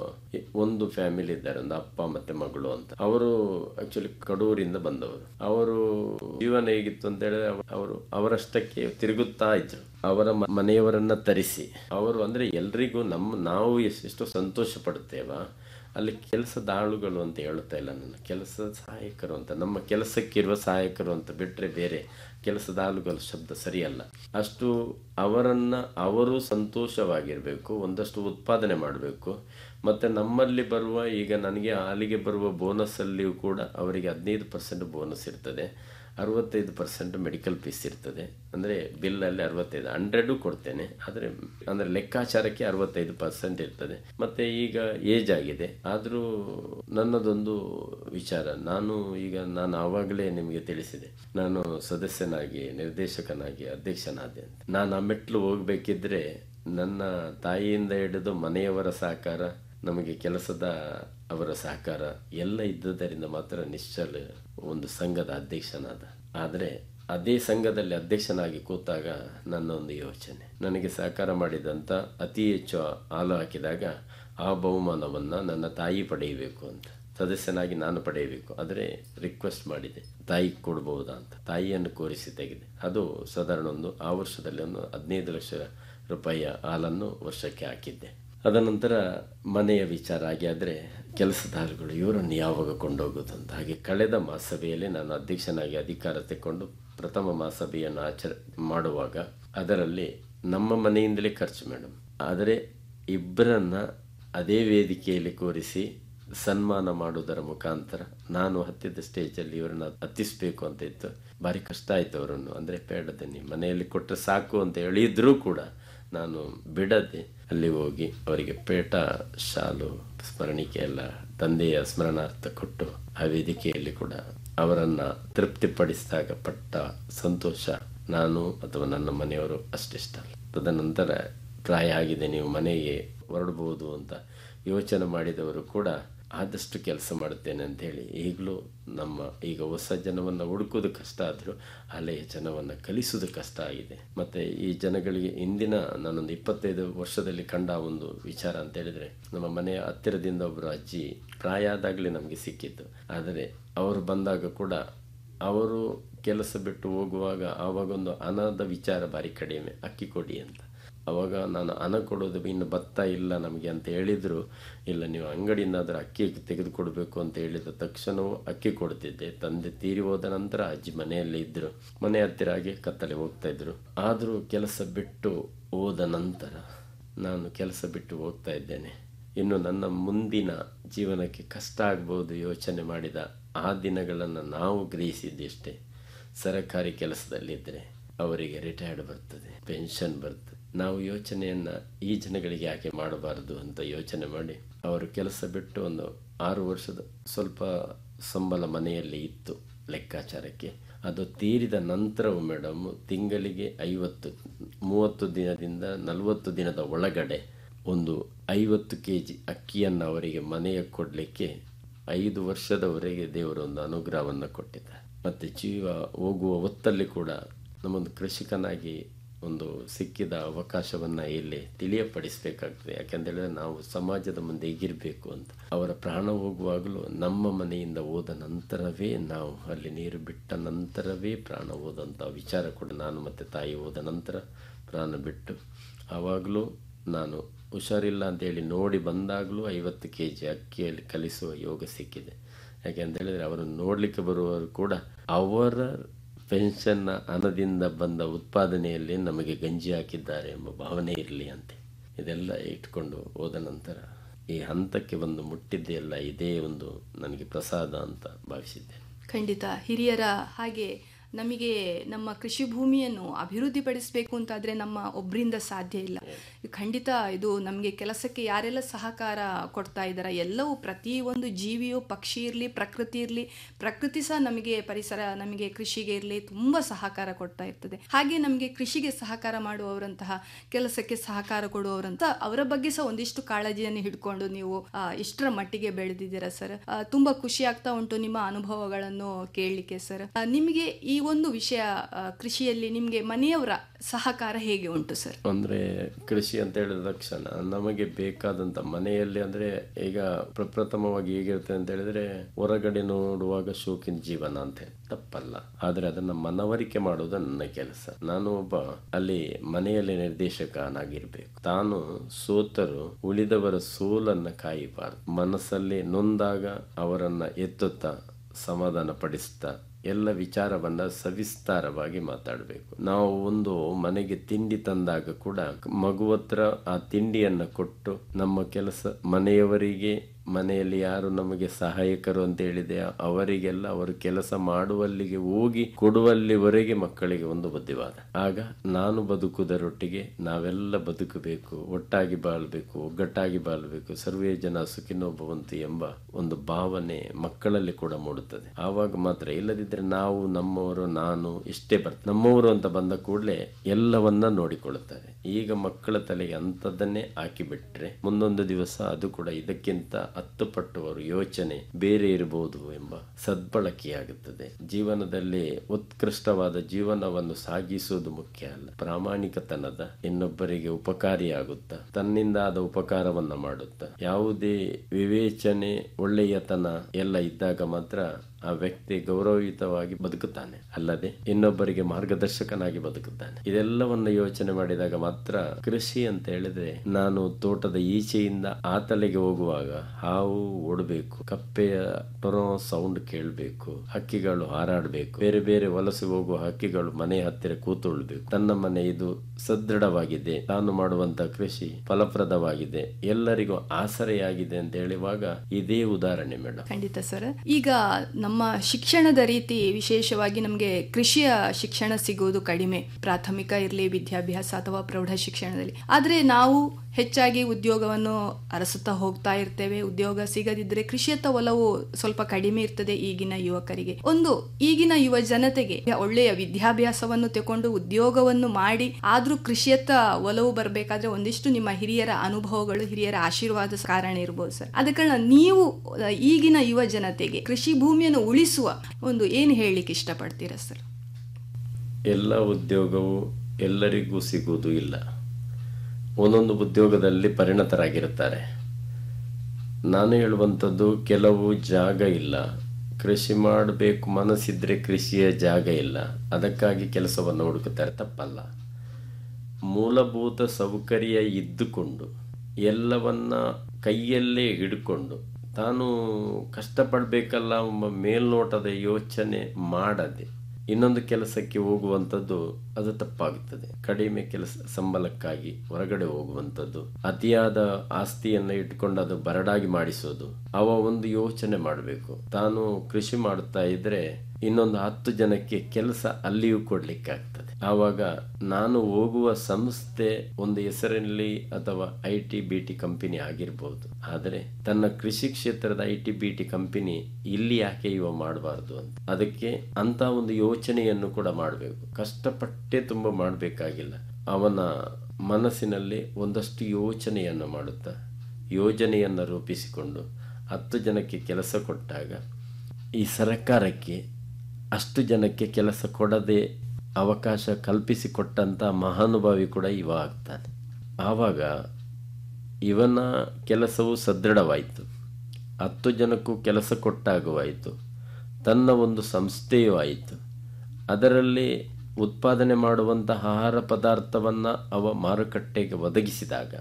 ಒಂದು ಫ್ಯಾಮಿಲಿ ಇದ್ದಾರೆ ಒಂದು ಅಪ್ಪ ಮತ್ತೆ ಮಗಳು ಅಂತ ಅವರು ಆಕ್ಚುಲಿ ಕಡೂರಿಂದ ಬಂದವರು ಅವರು ಜೀವನ ಹೇಗಿತ್ತು ಅಂತ ಹೇಳಿದ್ರೆ ಅವ- ಅವರು ಅವರಷ್ಟಕ್ಕೆ ತಿರುಗುತ್ತಾ ಇದ್ರು ಅವರ ಮ- ಮನೆಯವರನ್ನ ತರಿಸಿ ಅವರು ಅಂದ್ರೆ ಎಲ್ರಿಗೂ ನಮ್ಮ ನಾವು ಎಷ್ಟೆಷ್ಟು ಸಂತೋಷ ಪಡುತ್ತೇವ ಅಲ್ಲಿ ಕೆಲಸದ ಆಳುಗಳು ಅಂತ ಹೇಳ್ತಾ ಇಲ್ಲ ನನ್ನ ಕೆಲಸದ ಸಹಾಯಕರು ಅಂತ ನಮ್ಮ ಕೆಲಸಕ್ಕಿರುವ ಸಹಾಯಕರು ಅಂತ ಬಿಟ್ಟರೆ ಬೇರೆ ಕೆಲಸದ ಆಳುಗಳ ಶಬ್ದ ಸರಿಯಲ್ಲ ಅಷ್ಟು ಅವರನ್ನ ಅವರು ಸಂತೋಷವಾಗಿರಬೇಕು ಒಂದಷ್ಟು ಉತ್ಪಾದನೆ ಮಾಡಬೇಕು ಮತ್ತು ನಮ್ಮಲ್ಲಿ ಬರುವ ಈಗ ನನಗೆ ಹಾಲಿಗೆ ಬರುವ ಬೋನಸ್ಸಲ್ಲಿಯೂ ಕೂಡ ಅವರಿಗೆ ಹದಿನೈದು ಪರ್ಸೆಂಟ್ ಬೋನಸ್ ಇರ್ತದೆ ಅರವತ್ತೈದು ಪರ್ಸೆಂಟ್ ಮೆಡಿಕಲ್ ಫೀಸ್ ಇರ್ತದೆ ಅಂದರೆ ಬಿಲ್ಲಲ್ಲಿ ಅರವತ್ತೈದು ಹಂಡ್ರೆಡು ಕೊಡ್ತೇನೆ ಆದರೆ ಅಂದರೆ ಲೆಕ್ಕಾಚಾರಕ್ಕೆ ಅರವತ್ತೈದು ಪರ್ಸೆಂಟ್ ಇರ್ತದೆ ಮತ್ತು ಈಗ ಏಜ್ ಆಗಿದೆ ಆದರೂ ನನ್ನದೊಂದು ವಿಚಾರ ನಾನು ಈಗ ನಾನು ಆವಾಗಲೇ ನಿಮಗೆ ತಿಳಿಸಿದೆ ನಾನು ಸದಸ್ಯನಾಗಿ ನಿರ್ದೇಶಕನಾಗಿ ಅಧ್ಯಕ್ಷನಾದೆ ಅಂತ ನಾನು ಆ ಮೆಟ್ಲು ಹೋಗ್ಬೇಕಿದ್ರೆ ನನ್ನ ತಾಯಿಯಿಂದ ಹಿಡಿದು ಮನೆಯವರ ಸಹಕಾರ ನಮಗೆ ಕೆಲಸದ ಅವರ ಸಹಕಾರ ಎಲ್ಲ ಇದ್ದುದರಿಂದ ಮಾತ್ರ ನಿಶ್ಚಲ ಒಂದು ಸಂಘದ ಅಧ್ಯಕ್ಷನಾದ ಆದರೆ ಅದೇ ಸಂಘದಲ್ಲಿ ಅಧ್ಯಕ್ಷನಾಗಿ ಕೂತಾಗ ನನ್ನ ಒಂದು ಯೋಚನೆ ನನಗೆ ಸಹಕಾರ ಮಾಡಿದಂಥ ಅತಿ ಹೆಚ್ಚು ಹಾಲು ಹಾಕಿದಾಗ ಆ ಬಹುಮಾನವನ್ನು ನನ್ನ ತಾಯಿ ಪಡೆಯಬೇಕು ಅಂತ ಸದಸ್ಯನಾಗಿ ನಾನು ಪಡೆಯಬೇಕು ಆದರೆ ರಿಕ್ವೆಸ್ಟ್ ಮಾಡಿದೆ ತಾಯಿ ಕೊಡ್ಬೋದಾ ಅಂತ ತಾಯಿಯನ್ನು ಕೋರಿಸಿ ತೆಗೆದೆ ಅದು ಸಾಧಾರಣ ಒಂದು ಆ ವರ್ಷದಲ್ಲಿ ಒಂದು ಹದಿನೈದು ಲಕ್ಷ ರೂಪಾಯಿಯ ಹಾಲನ್ನು ವರ್ಷಕ್ಕೆ ಹಾಕಿದ್ದೆ ಅದನಂತರ ಮನೆಯ ವಿಚಾರ ಆಗಿ ಆದರೆ ಕೆಲಸದ ಹಾಲುಗಳು ಇವರನ್ನು ಯಾವಾಗ ಕೊಂಡೋಗೋದು ಅಂತ ಹಾಗೆ ಕಳೆದ ಮಹಾಸಭೆಯಲ್ಲಿ ನಾನು ಅಧ್ಯಕ್ಷನಾಗಿ ಅಧಿಕಾರ ತೆಕ್ಕೊಂಡು ಪ್ರಥಮ ಮಹಾಸಭೆಯನ್ನು ಆಚರ ಮಾಡುವಾಗ ಅದರಲ್ಲಿ ನಮ್ಮ ಮನೆಯಿಂದಲೇ ಖರ್ಚು ಮೇಡಮ್ ಆದರೆ ಇಬ್ಬರನ್ನ ಅದೇ ವೇದಿಕೆಯಲ್ಲಿ ಕೂರಿಸಿ ಸನ್ಮಾನ ಮಾಡುವುದರ ಮುಖಾಂತರ ನಾನು ಹತ್ತಿದ ಸ್ಟೇಜಲ್ಲಿ ಇವರನ್ನ ಹತ್ತಿಸ್ಬೇಕು ಅಂತ ಇತ್ತು ಭಾರಿ ಕಷ್ಟ ಆಯಿತು ಅವರನ್ನು ಅಂದರೆ ಬೇಡದನ್ನಿ ಮನೆಯಲ್ಲಿ ಕೊಟ್ಟರೆ ಸಾಕು ಅಂತ ಹೇಳಿದ್ರೂ ಕೂಡ ನಾನು ಬಿಡದೆ ಅಲ್ಲಿ ಹೋಗಿ ಅವರಿಗೆ ಪೇಟ ಶಾಲು ಸ್ಮರಣಿಕೆ ಎಲ್ಲ ತಂದೆಯ ಸ್ಮರಣಾರ್ಥ ಕೊಟ್ಟು ಆ ವೇದಿಕೆಯಲ್ಲಿ ಕೂಡ ಅವರನ್ನ ತೃಪ್ತಿಪಡಿಸಿದಾಗ ಪಟ್ಟ ಸಂತೋಷ ನಾನು ಅಥವಾ ನನ್ನ ಮನೆಯವರು ಅಷ್ಟಿಷ್ಟ ತದನಂತರ ಪ್ರಾಯ ಆಗಿದೆ ನೀವು ಮನೆಗೆ ಹೊರಡಬಹುದು ಅಂತ ಯೋಚನೆ ಮಾಡಿದವರು ಕೂಡ ಆದಷ್ಟು ಕೆಲಸ ಮಾಡುತ್ತೇನೆ ಅಂತ ಹೇಳಿ ಈಗಲೂ ನಮ್ಮ ಈಗ ಹೊಸ ಜನವನ್ನು ಹುಡುಕೋದು ಕಷ್ಟ ಆದರೂ ಹಳೆಯ ಜನವನ್ನು ಕಲಿಸೋದು ಕಷ್ಟ ಆಗಿದೆ ಮತ್ತು ಈ ಜನಗಳಿಗೆ ಇಂದಿನ ನಾನೊಂದು ಇಪ್ಪತ್ತೈದು ವರ್ಷದಲ್ಲಿ ಕಂಡ ಒಂದು ವಿಚಾರ ಅಂತ ಹೇಳಿದರೆ ನಮ್ಮ ಮನೆಯ ಹತ್ತಿರದಿಂದ ಒಬ್ಬರು ಅಜ್ಜಿ ಪ್ರಾಯ ಆದಾಗಲೇ ನಮಗೆ ಸಿಕ್ಕಿತ್ತು ಆದರೆ ಅವರು ಬಂದಾಗ ಕೂಡ ಅವರು ಕೆಲಸ ಬಿಟ್ಟು ಹೋಗುವಾಗ ಆವಾಗೊಂದು ಹಣದ ವಿಚಾರ ಭಾರಿ ಕಡಿಮೆ ಅಕ್ಕಿ ಕೊಡಿ ಅಂತ ಅವಾಗ ನಾನು ಹಣ ಕೊಡೋದು ಇನ್ನು ಭತ್ತ ಇಲ್ಲ ನಮಗೆ ಅಂತ ಹೇಳಿದ್ರು ಇಲ್ಲ ನೀವು ಅಂಗಡಿಯಿಂದಾದರೂ ಅಕ್ಕಿ ತೆಗೆದುಕೊಡ್ಬೇಕು ಅಂತ ಹೇಳಿದ ತಕ್ಷಣವೂ ಅಕ್ಕಿ ಕೊಡ್ತಿದ್ದೆ ತಂದೆ ತೀರಿ ಹೋದ ನಂತರ ಅಜ್ಜಿ ಮನೆಯಲ್ಲೇ ಇದ್ದರು ಮನೆ ಹತ್ತಿರ ಆಗಿ ಕತ್ತಲೆ ಹೋಗ್ತಾ ಇದ್ರು ಆದರೂ ಕೆಲಸ ಬಿಟ್ಟು ಹೋದ ನಂತರ ನಾನು ಕೆಲಸ ಬಿಟ್ಟು ಹೋಗ್ತಾ ಇದ್ದೇನೆ ಇನ್ನು ನನ್ನ ಮುಂದಿನ ಜೀವನಕ್ಕೆ ಕಷ್ಟ ಆಗ್ಬೋದು ಯೋಚನೆ ಮಾಡಿದ ಆ ದಿನಗಳನ್ನು ನಾವು ಗ್ರಹಿಸಿದ್ದೆಷ್ಟೇ ಸರಕಾರಿ ಕೆಲಸದಲ್ಲಿದ್ದರೆ ಅವರಿಗೆ ರಿಟೈರ್ಡ್ ಬರ್ತದೆ ಪೆನ್ಷನ್ ಬರ್ತದೆ ನಾವು ಯೋಚನೆಯನ್ನು ಈ ಜನಗಳಿಗೆ ಯಾಕೆ ಮಾಡಬಾರದು ಅಂತ ಯೋಚನೆ ಮಾಡಿ ಅವರು ಕೆಲಸ ಬಿಟ್ಟು ಒಂದು ಆರು ವರ್ಷದ ಸ್ವಲ್ಪ ಸಂಬಳ ಮನೆಯಲ್ಲಿ ಇತ್ತು ಲೆಕ್ಕಾಚಾರಕ್ಕೆ ಅದು ತೀರಿದ ನಂತರವೂ ಮೇಡಮ್ ತಿಂಗಳಿಗೆ ಐವತ್ತು ಮೂವತ್ತು ದಿನದಿಂದ ನಲವತ್ತು ದಿನದ ಒಳಗಡೆ ಒಂದು ಐವತ್ತು ಕೆ ಜಿ ಅಕ್ಕಿಯನ್ನು ಅವರಿಗೆ ಮನೆಯ ಕೊಡಲಿಕ್ಕೆ ಐದು ವರ್ಷದವರೆಗೆ ದೇವರು ಒಂದು ಅನುಗ್ರಹವನ್ನು ಕೊಟ್ಟಿದ್ದಾರೆ ಮತ್ತು ಜೀವ ಹೋಗುವ ಹೊತ್ತಲ್ಲಿ ಕೂಡ ನಮ್ಮೊಂದು ಕೃಷಿಕನಾಗಿ ಒಂದು ಸಿಕ್ಕಿದ ಅವಕಾಶವನ್ನು ಇಲ್ಲಿ ತಿಳಿಯಪಡಿಸಬೇಕಾಗ್ತದೆ ಯಾಕೆಂದೇಳಿದ್ರೆ ನಾವು ಸಮಾಜದ ಮುಂದೆ ಹೀಗಿರಬೇಕು ಅಂತ ಅವರ ಪ್ರಾಣ ಹೋಗುವಾಗಲೂ ನಮ್ಮ ಮನೆಯಿಂದ ಹೋದ ನಂತರವೇ ನಾವು ಅಲ್ಲಿ ನೀರು ಬಿಟ್ಟ ನಂತರವೇ ಪ್ರಾಣ ಹೋದಂಥ ವಿಚಾರ ಕೂಡ ನಾನು ಮತ್ತು ತಾಯಿ ಹೋದ ನಂತರ ಪ್ರಾಣ ಬಿಟ್ಟು ಆವಾಗಲೂ ನಾನು ಹುಷಾರಿಲ್ಲ ಅಂತೇಳಿ ನೋಡಿ ಬಂದಾಗಲೂ ಐವತ್ತು ಕೆ ಜಿ ಅಕ್ಕಿಯಲ್ಲಿ ಕಲಿಸುವ ಯೋಗ ಸಿಕ್ಕಿದೆ ಯಾಕೆ ಅಂತ ಹೇಳಿದರೆ ಅವರನ್ನು ನೋಡಲಿಕ್ಕೆ ಬರುವವರು ಕೂಡ ಅವರ ಪೆನ್ಷನ್ನ ಹಣದಿಂದ ಬಂದ ಉತ್ಪಾದನೆಯಲ್ಲಿ ನಮಗೆ ಗಂಜಿ ಹಾಕಿದ್ದಾರೆ ಎಂಬ ಭಾವನೆ ಇರಲಿ ಅಂತೆ ಇದೆಲ್ಲ ಇಟ್ಕೊಂಡು ಹೋದ ನಂತರ ಈ ಹಂತಕ್ಕೆ ಒಂದು ಮುಟ್ಟಿದ್ದೆಲ್ಲ ಇದೇ ಒಂದು ನನಗೆ ಪ್ರಸಾದ ಅಂತ ಭಾವಿಸಿದ್ದೆ ಖಂಡಿತ ಹಿರಿಯರ ಹಾಗೆ ನಮಗೆ ನಮ್ಮ ಕೃಷಿ ಭೂಮಿಯನ್ನು ಅಭಿವೃದ್ಧಿಪಡಿಸಬೇಕು ಅಂತಾದರೆ ನಮ್ಮ ಒಬ್ಬರಿಂದ ಸಾಧ್ಯ ಇಲ್ಲ ಖಂಡಿತ ಇದು ನಮಗೆ ಕೆಲಸಕ್ಕೆ ಯಾರೆಲ್ಲ ಸಹಕಾರ ಕೊಡ್ತಾ ಇದ್ದಾರೆ ಎಲ್ಲವೂ ಪ್ರತಿಯೊಂದು ಜೀವಿಯು ಪಕ್ಷಿ ಇರಲಿ ಪ್ರಕೃತಿ ಇರಲಿ ಪ್ರಕೃತಿ ಸಹ ನಮಗೆ ಪರಿಸರ ನಮಗೆ ಕೃಷಿಗೆ ಇರಲಿ ತುಂಬ ಸಹಕಾರ ಕೊಡ್ತಾ ಇರ್ತದೆ ಹಾಗೆ ನಮಗೆ ಕೃಷಿಗೆ ಸಹಕಾರ ಮಾಡುವವರಂತಹ ಕೆಲಸಕ್ಕೆ ಸಹಕಾರ ಕೊಡುವವರಂತ ಅವರ ಬಗ್ಗೆ ಸಹ ಒಂದಿಷ್ಟು ಕಾಳಜಿಯನ್ನು ಹಿಡ್ಕೊಂಡು ನೀವು ಆ, ಇಷ್ಟರ ಮಟ್ಟಿಗೆ ಬೆಳೆದಿದ್ದೀರಾ ಸರ್ ಆ, ತುಂಬಾ ಖುಷಿ ಆಗ್ತಾ ಉಂಟು ನಿಮ್ಮ ಅನುಭವಗಳನ್ನು ಕೇಳಲಿಕ್ಕೆ ಸರ್ ಆ, ನಿಮಗೆ ಈ ಒಂದು ವಿಷಯ ಆ, ಕೃಷಿಯಲ್ಲಿ ನಿಮಗೆ ಮನೆಯವರ ಸಹಕಾರ ಹೇಗೆ ಉಂಟು ಸರ್ ಅಂದ್ರೆ ಕೃಷಿ ಅಂತ ಹೇಳಿದ ತಕ್ಷಣ ನಮಗೆ ಬೇಕಾದಂತ ಮನೆಯಲ್ಲಿ ಅಂದ್ರೆ ಈಗ ಪ್ರಪ್ರಥಮವಾಗಿ ಹೇಗಿರುತ್ತೆ ಅಂತ ಹೇಳಿದ್ರೆ ಹೊರಗಡೆ ನೋಡುವಾಗ ಶೋಕಿನ ಜೀವನ ಅಂತ ತಪ್ಪಲ್ಲ ಆದ್ರೆ ಅದನ್ನ ಮನವರಿಕೆ ಮಾಡುವುದು ನನ್ನ ಕೆಲಸ ನಾನು ಒಬ್ಬ ಅಲ್ಲಿ ಮನೆಯಲ್ಲಿ ನಿರ್ದೇಶಕನಾಗಿರ್ಬೇಕು ತಾನು ಸೋತರು ಉಳಿದವರ ಸೋಲನ್ನ ಕಾಯಬಾರದು ಮನಸ್ಸಲ್ಲಿ ನೊಂದಾಗ ಅವರನ್ನ ಎತ್ತುತ್ತಾ ಸಮಾಧಾನ ಪಡಿಸ್ತಾ ಎಲ್ಲ ವಿಚಾರವನ್ನ ಸವಿಸ್ತಾರವಾಗಿ ಮಾತಾಡಬೇಕು ನಾವು ಒಂದು ಮನೆಗೆ ತಿಂಡಿ ತಂದಾಗ ಕೂಡ ಮಗುವತ್ರ ಆ ತಿಂಡಿಯನ್ನ ಕೊಟ್ಟು ನಮ್ಮ ಕೆಲಸ ಮನೆಯವರಿಗೆ ಮನೆಯಲ್ಲಿ ಯಾರು ನಮಗೆ ಸಹಾಯಕರು ಅಂತ ಹೇಳಿದೆ ಅವರಿಗೆಲ್ಲ ಅವರು ಕೆಲಸ ಮಾಡುವಲ್ಲಿಗೆ ಹೋಗಿ ಕೊಡುವಲ್ಲಿವರೆಗೆ ಮಕ್ಕಳಿಗೆ ಒಂದು ಬುದ್ಧಿವಾದ ಆಗ ನಾನು ಬದುಕುವುದರೊಟ್ಟಿಗೆ ನಾವೆಲ್ಲ ಬದುಕಬೇಕು ಒಟ್ಟಾಗಿ ಬಾಳ್ಬೇಕು ಒಗ್ಗಟ್ಟಾಗಿ ಬಾಳ್ಬೇಕು ಸರ್ವೇ ಜನ ಸುಖಿನೋ ಭವಂತು ಎಂಬ ಒಂದು ಭಾವನೆ ಮಕ್ಕಳಲ್ಲಿ ಕೂಡ ಮೂಡುತ್ತದೆ ಆವಾಗ ಮಾತ್ರ ಇಲ್ಲದಿದ್ದರೆ ನಾವು ನಮ್ಮವರು ನಾನು ಇಷ್ಟೇ ಬರ್ತ ನಮ್ಮವರು ಅಂತ ಬಂದ ಕೂಡಲೇ ಎಲ್ಲವನ್ನ ನೋಡಿಕೊಳ್ಳುತ್ತಾರೆ ಈಗ ಮಕ್ಕಳ ತಲೆಗೆ ಅಂಥದ್ದನ್ನೇ ಹಾಕಿಬಿಟ್ರೆ ಮುಂದೊಂದು ದಿವಸ ಅದು ಕೂಡ ಇದಕ್ಕಿಂತ ಹತ್ತು ಪಟ್ಟು ಅವರ ಯೋಚನೆ ಬೇರೆ ಇರಬಹುದು ಎಂಬ ಸದ್ಬಳಕೆಯಾಗುತ್ತದೆ ಜೀವನದಲ್ಲಿ ಉತ್ಕೃಷ್ಟವಾದ ಜೀವನವನ್ನು ಸಾಗಿಸುವುದು ಮುಖ್ಯ ಅಲ್ಲ ಪ್ರಾಮಾಣಿಕತನದ ಇನ್ನೊಬ್ಬರಿಗೆ ಉಪಕಾರಿಯಾಗುತ್ತಾ ತನ್ನಿಂದ ಆದ ಉಪಕಾರವನ್ನ ಮಾಡುತ್ತಾ ಯಾವುದೇ ವಿವೇಚನೆ ಒಳ್ಳೆಯತನ ಎಲ್ಲ ಇದ್ದಾಗ ಮಾತ್ರ ಆ ವ್ಯಕ್ತಿ ಗೌರವಯುತವಾಗಿ ಬದುಕುತ್ತಾನೆ ಅಲ್ಲದೆ ಇನ್ನೊಬ್ಬರಿಗೆ ಮಾರ್ಗದರ್ಶಕನಾಗಿ ಬದುಕುತ್ತಾನೆ ಇದೆಲ್ಲವನ್ನು ಯೋಚನೆ ಮಾಡಿದಾಗ ಮಾತ್ರ ಕೃಷಿ ಅಂತ ಹೇಳಿದ್ರೆ ನಾನು ತೋಟದ ಈಚೆಯಿಂದ ಆತಲೆಗೆ ಹೋಗುವಾಗ ಹಾವು ಓಡಬೇಕು ಕಪ್ಪೆಯ ಟೊರೋ ಸೌಂಡ್ ಕೇಳಬೇಕು ಹಕ್ಕಿಗಳು ಹಾರಾಡಬೇಕು ಬೇರೆ ಬೇರೆ ವಲಸೆ ಹೋಗುವ ಹಕ್ಕಿಗಳು ಮನೆ ಹತ್ತಿರ ಕೂತುಳ್ಬೇಕು ತನ್ನ ಮನೆ ಇದು ಸದೃಢವಾಗಿದೆ ತಾನು ಮಾಡುವಂತ ಕೃಷಿ ಫಲಪ್ರದವಾಗಿದೆ ಎಲ್ಲರಿಗೂ ಆಸರೆಯಾಗಿದೆ ಅಂತ ಹೇಳುವಾಗ ಇದೇ ಉದಾಹರಣೆ ಮೇಡಮ್ ಖಂಡಿತ ಸರ್ ಈಗ ನಮ್ಮ ಶಿಕ್ಷಣದ ರೀತಿ ವಿಶೇಷವಾಗಿ ನಮಗೆ ಕೃಷಿಯ ಶಿಕ್ಷಣ ಸಿಗುವುದು ಕಡಿಮೆ ಪ್ರಾಥಮಿಕ ಇರಲಿ ವಿದ್ಯಾಭ್ಯಾಸ ಅಥವಾ ಪ್ರೌಢ ಶಿಕ್ಷಣದಲ್ಲಿ ಆದರೆ ನಾವು ಹೆಚ್ಚಾಗಿ ಉದ್ಯೋಗವನ್ನು ಅರಸುತ್ತಾ ಹೋಗ್ತಾ ಇರ್ತೇವೆ ಉದ್ಯೋಗ ಸಿಗದಿದ್ರೆ ಕೃಷಿಯತ್ತ ಒಲವು ಸ್ವಲ್ಪ ಕಡಿಮೆ ಇರ್ತದೆ ಈಗಿನ ಯುವಕರಿಗೆ ಒಂದು ಈಗಿನ ಯುವ ಜನತೆಗೆ ಒಳ್ಳೆಯ ವಿದ್ಯಾಭ್ಯಾಸವನ್ನು ತಗೊಂಡು ಉದ್ಯೋಗವನ್ನು ಮಾಡಿ ಆದ್ರೂ ಕೃಷಿಯತ್ತ ಒಲವು ಬರಬೇಕಾದ್ರೆ ಒಂದಿಷ್ಟು ನಿಮ್ಮ ಹಿರಿಯರ ಅನುಭವಗಳು ಹಿರಿಯರ ಆಶೀರ್ವಾದ ಕಾರಣ ಇರ್ಬೋದು ಸರ್ ಅದ ಕಾರಣ ನೀವು ಅಹ್, ಈಗಿನ ಯುವ ಜನತೆಗೆ ಕೃಷಿ ಭೂಮಿಯನ್ನು ಉಳಿಸುವ ಒಂದು ಏನು ಹೇಳಲಿಕ್ಕೆ ಇಷ್ಟಪಡ್ತೀರಾ ಸರ್ ಎಲ್ಲ ಉದ್ಯೋಗವು ಎಲ್ಲರಿಗೂ ಸಿಗುವುದು ಇಲ್ಲ ಒಂದೊಂದು ಉದ್ಯೋಗದಲ್ಲಿ ಪರಿಣತರಾಗಿರುತ್ತಾರೆ ನಾನು ಹೇಳುವಂಥದ್ದು ಕೆಲವು ಜಾಗ ಇಲ್ಲ ಕೃಷಿ ಮಾಡಬೇಕು ಮನಸ್ಸಿದ್ರೆ ಕೃಷಿಯ ಜಾಗ ಇಲ್ಲ ಅದಕ್ಕಾಗಿ ಕೆಲಸವನ್ನು ಹುಡುಕುತ್ತಾರೆ ತಪ್ಪಲ್ಲ ಮೂಲಭೂತ ಸೌಕರ್ಯ ಇದ್ದುಕೊಂಡು ಎಲ್ಲವನ್ನ ಕೈಯಲ್ಲೇ ಹಿಡ್ಕೊಂಡು ತಾನು ಕಷ್ಟಪಡಬೇಕಲ್ಲ ಎಂಬ ಮೇಲ್ನೋಟದ ಯೋಚನೆ ಮಾಡದೆ ಇನ್ನೊಂದು ಕೆಲಸಕ್ಕೆ ಹೋಗುವಂಥದ್ದು ಅದು ತಪ್ಪಾಗುತ್ತದೆ ಕಡಿಮೆ ಕೆಲಸ ಸಂಬಳಕ್ಕಾಗಿ ಹೊರಗಡೆ ಹೋಗುವಂಥದ್ದು ಅತಿಯಾದ ಆಸ್ತಿಯನ್ನು ಇಟ್ಕೊಂಡು ಅದು ಬರಡಾಗಿ ಮಾಡಿಸೋದು ಅವ ಒಂದು ಯೋಚನೆ ಮಾಡಬೇಕು ತಾನು ಕೃಷಿ ಮಾಡ್ತಾ ಇದ್ರೆ ಇನ್ನೊಂದು ಹತ್ತು ಜನಕ್ಕೆ ಕೆಲಸ ಅಲ್ಲಿಯೂ ಕೊಡ್ಲಿಕ್ಕೆ ಆಗ್ತದೆ ಆವಾಗ ನಾನು ಹೋಗುವ ಸಂಸ್ಥೆ ಒಂದು ಹೆಸರಿನಲ್ಲಿ ಅಥವಾ I T B T company ಆಗಿರ್ಬೋದು ಆದರೆ ತನ್ನ ಕೃಷಿ ಕ್ಷೇತ್ರದ I T B T company ಇಲ್ಲಿ ಯಾಕೆ ಇವ ಮಾಡಬಾರ್ದು ಅಂತ ಅದಕ್ಕೆ ಅಂತ ಒಂದು ಯೋಚನೆಯನ್ನು ಕೂಡ ಮಾಡಬೇಕು ಕಷ್ಟಪಟ್ಟೆ ತುಂಬ ಮಾಡಬೇಕಾಗಿಲ್ಲ ಅವನ ಮನಸ್ಸಿನಲ್ಲಿ ಒಂದಷ್ಟು ಯೋಚನೆಯನ್ನು ಮಾಡುತ್ತಾ ಯೋಜನೆಯನ್ನು ರೂಪಿಸಿಕೊಂಡು ಹತ್ತು ಜನಕ್ಕೆ ಕೆಲಸ ಕೊಟ್ಟಾಗ ಈ ಸರ್ಕಾರಕ್ಕೆ ಅಷ್ಟು ಜನಕ್ಕೆ ಕೆಲಸ ಕೊಡದೆ ಅವಕಾಶ ಕಲ್ಪಿಸಿಕೊಟ್ಟಂಥ ಮಹಾನುಭಾವಿ ಕೂಡ ಇವ ಆಗ್ತಾನೆ ಆವಾಗ ಇವನ ಕೆಲಸವು ಸದೃಢವಾಯಿತು ಹತ್ತು ಜನಕ್ಕೂ ಕೆಲಸ ಕೊಟ್ಟಾಗುವಾಯಿತು ತನ್ನ ಒಂದು ಸಂಸ್ಥೆಯೂ ಆಯಿತು ಅದರಲ್ಲಿ ಉತ್ಪಾದನೆ ಮಾಡುವಂಥ ಆಹಾರ ಪದಾರ್ಥವನ್ನು ಅವ ಮಾರುಕಟ್ಟೆಗೆ ಒದಗಿಸಿದಾಗ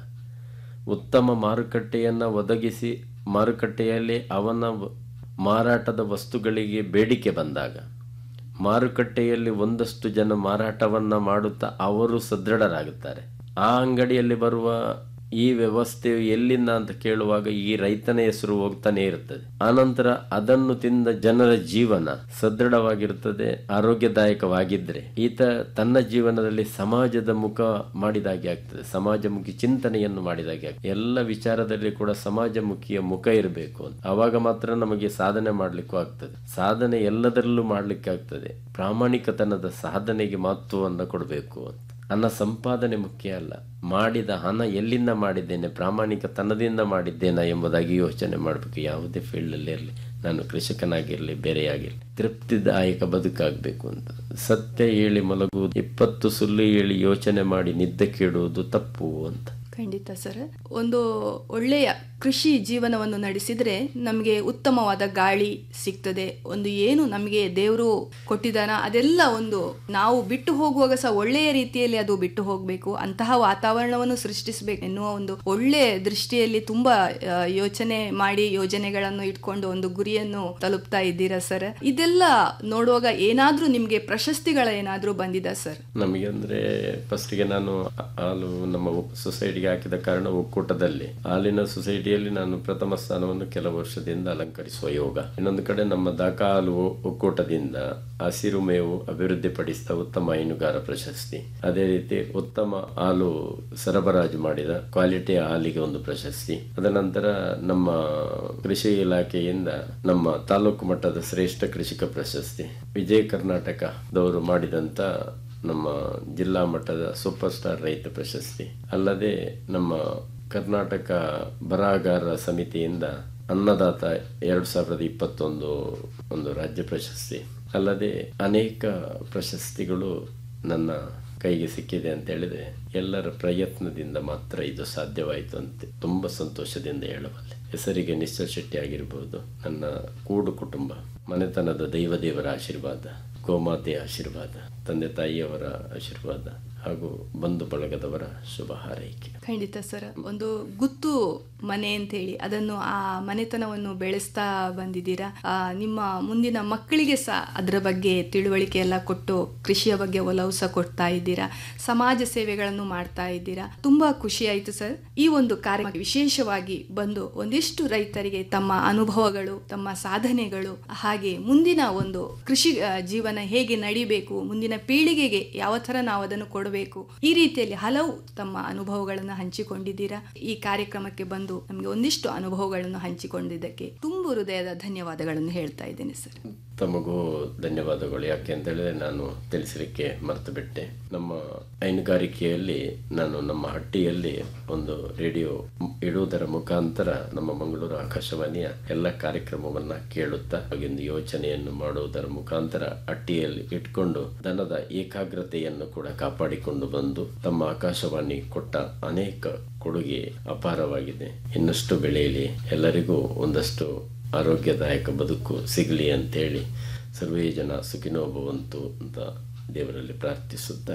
ಉತ್ತಮ ಮಾರುಕಟ್ಟೆಯನ್ನು ಒದಗಿಸಿ ಮಾರುಕಟ್ಟೆಯಲ್ಲಿ ಅವನ ವ- ಮಾರಾಟದ ವಸ್ತುಗಳಿಗೆ ಬೇಡಿಕೆ ಬಂದಾಗ ಮಾರುಕಟ್ಟೆಯಲ್ಲಿ ಒಂದಷ್ಟು ಜನ ಮಾರಾಟವನ್ನು ಮಾಡುತ್ತಾ ಅವರು ಸದೃಢರಾಗುತ್ತಾರೆ ಆ ಅಂಗಡಿಯಲ್ಲಿ ಬರುವ ಈ ವ್ಯವಸ್ಥೆಯು ಎಲ್ಲಿಂದ ಅಂತ ಕೇಳುವಾಗ ಈ ರೈತನ ಹೆಸರು ಹೋಗ್ತಾನೆ ಇರುತ್ತದೆ ಆನಂತರ ಅದನ್ನು ತಿಂದ ಜನರ ಜೀವನ ಸದೃಢವಾಗಿರುತ್ತದೆ ಆರೋಗ್ಯದಾಯಕವಾಗಿದ್ರೆ ಈತ ತನ್ನ ಜೀವನದಲ್ಲಿ ಸಮಾಜದ ಮುಖ ಮಾಡಿದಾಗೆ ಆಗ್ತದೆ ಸಮಾಜಮುಖಿ ಚಿಂತನೆಯನ್ನು ಮಾಡಿದಾಗೆ ಆಗ್ತದೆ ಎಲ್ಲ ವಿಚಾರದಲ್ಲಿ ಕೂಡ ಸಮಾಜಮುಖಿಯ ಮುಖ ಇರಬೇಕು ಅಂತ ಆವಾಗ ಮಾತ್ರ ನಮಗೆ ಸಾಧನೆ ಮಾಡ್ಲಿಕ್ಕೂ ಆಗ್ತದೆ ಸಾಧನೆ ಎಲ್ಲದರಲ್ಲೂ ಮಾಡ್ಲಿಕ್ಕೆ ಆಗ್ತದೆ ಪ್ರಾಮಾಣಿಕತನದ ಸಾಧನೆಗೆ ಮಹತ್ವವನ್ನು ಕೊಡಬೇಕು ಅಂತ ಹಣ ಸಂಪಾದನೆ ಮುಖ್ಯ ಅಲ್ಲ ಮಾಡಿದ ಹಣ ಎಲ್ಲಿಂದ ಮಾಡಿದ್ದೇನೆ ಪ್ರಾಮಾಣಿಕತನದಿಂದ ಮಾಡಿದ್ದೇನಾ ಎಂಬುದಾಗಿ ಯೋಚನೆ ಮಾಡಬೇಕು ಯಾವುದೇ ಫೀಲ್ಡಲ್ಲಿ ಇರಲಿ ನಾನು ಕೃಷಿಕನಾಗಿರಲಿ ಬೇರೆಯಾಗಿರಲಿ ತೃಪ್ತಿದಾಯಕ ಬದುಕಾಗಬೇಕು ಅಂತ ಸತ್ಯ ಹೇಳಿ ಮಲಗುವುದು ಇಪ್ಪತ್ತು ಸುಳ್ಳು ಹೇಳಿ ಯೋಚನೆ ಮಾಡಿ ನಿದ್ದೆ ಕೇಳುವುದು ತಪ್ಪು ಅಂತ ಖಂಡಿತ ಸರ್ ಒಂದು ಒಳ್ಳೆಯ ಕೃಷಿ ಜೀವನವನ್ನು ನಡೆಸಿದ್ರೆ ನಮಗೆ ಉತ್ತಮವಾದ ಗಾಳಿ ಸಿಗ್ತದೆ ಒಂದು ಏನು ನಮಗೆ ದೇವರು ಕೊಟ್ಟಿದ್ದಾನ ಅದೆಲ್ಲ ಒಂದು ನಾವು ಬಿಟ್ಟು ಹೋಗುವಾಗ ಸಹ ಒಳ್ಳೆಯ ರೀತಿಯಲ್ಲಿ ಅದು ಬಿಟ್ಟು ಹೋಗಬೇಕು ಅಂತಹ ವಾತಾವರಣವನ್ನು ಸೃಷ್ಟಿಸಬೇಕು ಎನ್ನುವ ಒಂದು ಒಳ್ಳೆಯ ದೃಷ್ಟಿಯಲ್ಲಿ ತುಂಬಾ ಆ, ಯೋಚನೆ ಮಾಡಿ ಯೋಜನೆಗಳನ್ನು ಇಟ್ಕೊಂಡು ಒಂದು ಗುರಿಯನ್ನು ತಲುಪ್ತಾ ಇದ್ದೀರಾ ಸರ್ ಇದೆಲ್ಲ ನೋಡುವಾಗ ಏನಾದ್ರೂ ನಿಮ್ಗೆ ಪ್ರಶಸ್ತಿಗಳ ಏನಾದ್ರೂ ಬಂದಿದಾ ಸರ್ ನಮಗೆ ಅಂದ್ರೆ ಫಸ್ಟ್ಗೆ ನಾನು ಹಾಲು ನಮ್ಮ ಸೊಸೈಟಿಗೆ ಹಾಕಿದ ಕಾರಣ ಒಕ್ಕೂಟದಲ್ಲಿ ಹಾಲಿನ ಸೊಸೈಟಿಯಲ್ಲಿ ನಾನು ಪ್ರಥಮ ಸ್ಥಾನವನ್ನು ಕೆಲವು ವರ್ಷದಿಂದ ಅಲಂಕರಿಸುವ ಯೋಗ ಇನ್ನೊಂದು ಕಡೆ ನಮ್ಮ ದಾಖ ಹಾಲು ಒಕ್ಕೂಟದಿಂದ ಹಸಿರು ಮೇವು ಅಭಿವೃದ್ಧಿಪಡಿಸಿದ ಉತ್ತಮ ಹೈನುಗಾರ ಪ್ರಶಸ್ತಿ ಅದೇ ರೀತಿ ಉತ್ತಮ ಹಾಲು ಸರಬರಾಜು ಮಾಡಿದ ಕ್ವಾಲಿಟಿ ಹಾಲಿಗೆ ಒಂದು ಪ್ರಶಸ್ತಿ ಅದನಂತರ ನಮ್ಮ ಕೃಷಿ ಇಲಾಖೆಯಿಂದ ನಮ್ಮ ತಾಲೂಕು ಮಟ್ಟದ ಶ್ರೇಷ್ಠ ಕೃಷಿಕ ಪ್ರಶಸ್ತಿ ವಿಜಯ ಕರ್ನಾಟಕದವರು ಮಾಡಿದಂತ ನಮ್ಮ ಜಿಲ್ಲಾ ಮಟ್ಟದ ಸೂಪರ್ ಸ್ಟಾರ್ ರೈತ ಪ್ರಶಸ್ತಿ ಅಲ್ಲದೆ ನಮ್ಮ ಕರ್ನಾಟಕ ಬರಹಗಾರರ ಸಮಿತಿಯಿಂದ ಅನ್ನದಾತ ಎರಡು ಸಾವಿರದ ಇಪ್ಪತ್ತೊಂದು ಒಂದು ರಾಜ್ಯ ಪ್ರಶಸ್ತಿ ಅಲ್ಲದೆ ಅನೇಕ ಪ್ರಶಸ್ತಿಗಳು ನನ್ನ ಕೈಗೆ ಸಿಕ್ಕಿದೆ ಅಂತ ಹೇಳಿದ್ರೆ ಎಲ್ಲರ ಪ್ರಯತ್ನದಿಂದ ಮಾತ್ರ ಇದು ಸಾಧ್ಯವಾಯಿತು ಅಂತ ತುಂಬ ಸಂತೋಷದಿಂದ ಹೇಳಬಲ್ಲೆ ಹೆಸರಿಗೆ ನಿಶ್ಚಲ್ ಶೆಟ್ಟಿ ಆಗಿರ್ಬೋದು ನನ್ನ ಕೂಡು ಕುಟುಂಬ ಮನೆತನದ ದೈವ ದೇವರ ಆಶೀರ್ವಾದ ಗೋಮಾತೆಯ ಆಶೀರ್ವಾದ ತಂದೆ ತಾಯಿಯವರ ಆಶೀರ್ವಾದ ಹಾಗೂ ಬಂಧು ಬಳಗದವರ ಶುಭ ಹಾರೈಕೆ ಖಂಡಿತ ಸರ್ ಒಂದು ಗುತ್ತು ಮನೆ ಅಂತ ಹೇಳಿ ಅದನ್ನು ಆ ಮನೆತನವನ್ನು ಬೆಳೆಸ್ತಾ ಬಂದಿದ್ದೀರಾ ಆ, ನಿಮ್ಮ ಮುಂದಿನ ಮಕ್ಕಳಿಗೆ ಸಹ ಅದರ ಬಗ್ಗೆ ತಿಳುವಳಿಕೆ ಎಲ್ಲ ಕೊಟ್ಟು ಕೃಷಿಯ ಬಗ್ಗೆ ಒಲವು ಸಹ ಕೊಡ್ತಾ ಇದ್ದೀರಾ ಸಮಾಜ ಸೇವೆಗಳನ್ನು ಮಾಡ್ತಾ ಇದ್ದೀರಾ ತುಂಬಾ ಖುಷಿ ಆಯ್ತು ಸರ್ ಈ ಒಂದು ಕಾರ್ಯ ವಿಶೇಷವಾಗಿ ಬಂದು ಒಂದಿಷ್ಟು ರೈತರಿಗೆ ತಮ್ಮ ಅನುಭವಗಳು ತಮ್ಮ ಸಾಧನೆಗಳು ಹಾಗೆ ಮುಂದಿನ ಒಂದು ಕೃಷಿ ಆ, ಜೀವನ ಹೇಗೆ ನಡಿಬೇಕು ಮುಂದಿನ ಪೀಳಿಗೆಗೆ ಯಾವ ತರ ನಾವು ಅದನ್ನು ಕೊಡಬೇಕು ಈ ರೀತಿಯಲ್ಲಿ ಹಲವು ತಮ್ಮ ಅನುಭವಗಳನ್ನು ಹಂಚಿಕೊಂಡಿದ್ದೀರಾ ಈ ಕಾರ್ಯಕ್ರಮಕ್ಕೆ ಬಂದು ನಮಗೆ ಒಂದಿಷ್ಟು ಅನುಭವಗಳನ್ನು ಹಂಚಿಕೊಂಡಿದ್ದಕ್ಕೆ ತುಂಬ ಹೃದಯದ ಧನ್ಯವಾದಗಳನ್ನು ಹೇಳ್ತಾ ಇದ್ದೇನೆ ಸರ್ ತಮಗೂ ಧನ್ಯವಾದಗಳು ಯಾಕೆ ಅಂತ ಹೇಳಿದ್ರೆ ನಾನು ತಿಳಿಸಲಿಕ್ಕೆ ಮರೆತು ಬಿಟ್ಟೆ ನಮ್ಮ ಹೈನುಗಾರಿಕೆಯಲ್ಲಿ ನಾನು ನಮ್ಮ ಹಟ್ಟಿಯಲ್ಲಿ ಒಂದು ರೇಡಿಯೋ ಇಡುವುದರ ಮುಖಾಂತರ ನಮ್ಮ ಮಂಗಳೂರು ಆಕಾಶವಾಣಿಯ ಎಲ್ಲ ಕಾರ್ಯಕ್ರಮವನ್ನ ಕೇಳುತ್ತಾ ಹಾಗೆಂದು ಯೋಚನೆಯನ್ನು ಮಾಡುವುದರ ಮುಖಾಂತರ ಹಟ್ಟಿಯಲ್ಲಿ ಇಟ್ಕೊಂಡು ದನದ ಏಕಾಗ್ರತೆಯನ್ನು ಕೂಡ ಕಾಪಾಡಿಕೊಂಡು ಬಂದು ತಮ್ಮ ಆಕಾಶವಾಣಿ ಕೊಟ್ಟ ಅನೇಕ ಕೊಡುಗೆ ಅಪಾರವಾಗಿದೆ ಇನ್ನಷ್ಟು ಬೆಳೆಯಲಿ ಎಲ್ಲರಿಗೂ ಒಂದಷ್ಟು ಆರೋಗ್ಯದಾಯಕ ಬದುಕು ಸಿಗಲಿ ಅಂತೇಳಿ ಸರ್ವೇ ಜನ ಸುಖಿನೋ ಭವಂತು ಅಂತ ದೇವರಲ್ಲಿ ಪ್ರಾರ್ಥಿಸುತ್ತಾ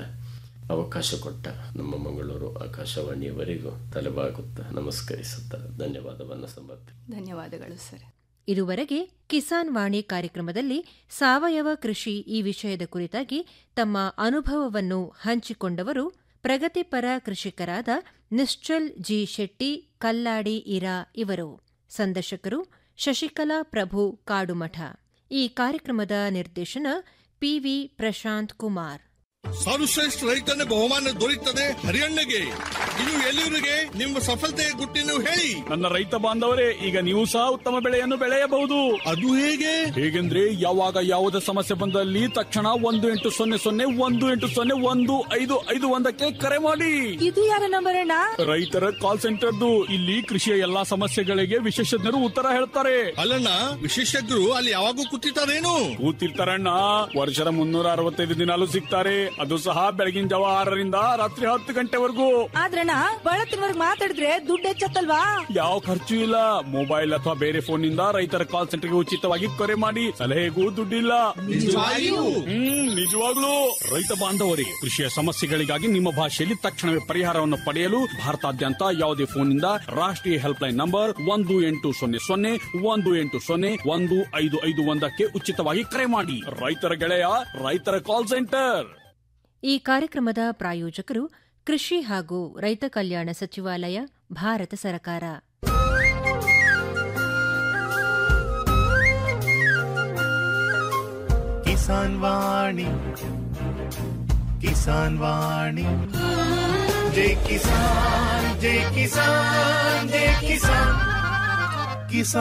ಅವಕಾಶ ಕೊಟ್ಟ ನಮ್ಮ ಮಂಗಳೂರು ಆಕಾಶವಾಣಿಯವರೆಗೂ ತಲೆಬಾಗುತ್ತಾ ನಮಸ್ಕರಿಸುತ್ತಾ ಧನ್ಯವಾದವನ್ನು ಸಮರ್ಪಿ ಧನ್ಯವಾದಗಳು ಸರ್ ಇದುವರೆಗೆ ಕಿಸಾನ್ ವಾಣಿ ಕಾರ್ಯಕ್ರಮದಲ್ಲಿ ಸಾವಯವ ಕೃಷಿ ಈ ವಿಷಯದ ಕುರಿತಾಗಿ ತಮ್ಮ ಅನುಭವವನ್ನು ಹಂಚಿಕೊಂಡವರು ಪ್ರಗತಿಪರ ಕೃಷಿಕರಾದ ನಿಶ್ಚಲ್ ಜಿ ಶೆಟ್ಟಿ ಕಲ್ಲಾಡಿ ಇರಾ ಇವರು ಸಂದರ್ಶಕರು ಶಶಿಕಲಾ ಪ್ರಭು ಕಾಡುಮಠ ಈ ಕಾರ್ಯಕ್ರಮದ ನಿರ್ದೇಶನ ಪಿವಿ ಪ್ರಶಾಂತ್ ಕುಮಾರ್ ಸರ್ವಶ್ರೇಷ್ಠ ರೈತನ ಬಹುಮಾನ ದೊರೆಯುತ್ತದೆ ಹರಿಯಣ್ಣಗೆ ಇನ್ನು ಎಲ್ಲಿವರಿಗೆ ನಿಮ್ಮ ಸಫಲತೆಯ ಗುಟ್ಟಿನ ಹೇಳಿ ನನ್ನ ರೈತ ಬಾಂಧವರೇ ಈಗ ನೀವು ಸಹ ಉತ್ತಮ ಬೆಳೆಯನ್ನು ಬೆಳೆಯಬಹುದು ಅದು ಹೇಗೆ ಹೇಗೆಂದ್ರೆ ಯಾವಾಗ ಯಾವುದೇ ಸಮಸ್ಯೆ ಬಂದಲ್ಲಿ ತಕ್ಷಣ ಒಂದು ಎಂಟು ಸೊನ್ನೆ ಸೊನ್ನೆ ಒಂದು ಎಂಟು ಸೊನ್ನೆ ಒಂದು ಐದು ಐದು ಒಂದಕ್ಕೆ ಕರೆ ಮಾಡಿ ಇದು ಯಾರ ನಂಬರ್ ಅಣ್ಣ ರೈತರ ಕಾಲ್ ಸೆಂಟರ್ದು ಇಲ್ಲಿ ಕೃಷಿಯ ಎಲ್ಲಾ ಸಮಸ್ಯೆಗಳಿಗೆ ವಿಶೇಷಜ್ಞರು ಉತ್ತರ ಹೇಳ್ತಾರೆ ಅಲ್ಲಣ್ಣ ವಿಶೇಷಜ್ಞರು ಅಲ್ಲಿ ಯಾವಾಗೂ ಕೂತಿರ್ತಾರೇನು ಕೂತಿರ್ತಾರಣ್ಣ ವರ್ಷದ ಮುನ್ನೂರ ಅರವತ್ತೈದು ದಿನಾಲು ಸಿಗ್ತಾರೆ ಅದು ಸಹ ಬೆಳಗಿನ ಜಾವ ಆರರಿಂದ ರಾತ್ರಿ ಹತ್ತು ಗಂಟೆವರೆಗೂ ಆದ್ರಣ್ಣ ಬಳತ್ತಿನವರ್ಗ್ ಮಾತಾಡಿದ್ರೆ ದುಡ್ಡು ಹೆಚ್ಚತ್ತಲ್ವಾ ಯಾವ ಖರ್ಚು ಇಲ್ಲ ಮೊಬೈಲ್ ಅಥವಾ ಬೇರೆ ಫೋನ್ ನಿಂದ ರೈತರ ಕಾಲ್ ಸೆಂಟರ್ಗೆ ಉಚಿತವಾಗಿ ಕರೆ ಮಾಡಿ ಸಲಹೆಗೂ ದುಡ್ಡಿಲ್ಲ ಹ್ಮ್ ನಿಜವಾಗ್ಲೂ ರೈತ ಬಾಂಧವರೇ ಕೃಷಿಯ ಸಮಸ್ಯೆಗಳಿಗಾಗಿ ನಿಮ್ಮ ಭಾಷೆಯಲ್ಲಿ ತಕ್ಷಣವೇ ಪರಿಹಾರವನ್ನು ಪಡೆಯಲು ಭಾರತಾದ್ಯಂತ ಯಾವುದೇ ಫೋನ್ ನಿಂದ ರಾಷ್ಟ್ರೀಯ ಹೆಲ್ಪ್ ಲೈನ್ ನಂಬರ್ ಒಂದು ಎಂಟು ಸೊನ್ನೆ ಸೊನ್ನೆ ಒಂದು ಎಂಟು ಸೊನ್ನೆ ಒಂದು ಐದು ಐದು ಒಂದಕ್ಕೆ ಉಚಿತವಾಗಿ ಕರೆ ಮಾಡಿ ರೈತರ ಗೆಳೆಯ ರೈತರ ಕಾಲ್ ಸೆಂಟರ್ ಈ ಕಾರ್ಯಕ್ರಮದ ಪ್ರಾಯೋಜಕರು ಕೃಷಿ ಹಾಗೂ ರೈತ ಕಲ್ಯಾಣ ಸಚಿವಾಲಯ ಭಾರತ ಸರ್ಕಾರ ಕಿಸಾನ್ ವಾಣಿ ಕಿಸಾನ್ ವಾಣಿ ಜೈ ಕಿಸಾನ್ ಜೈ ಕಿಸಾನ್ ಜೈ ಕಿಸಾನ್ ಕಿಸಾನ್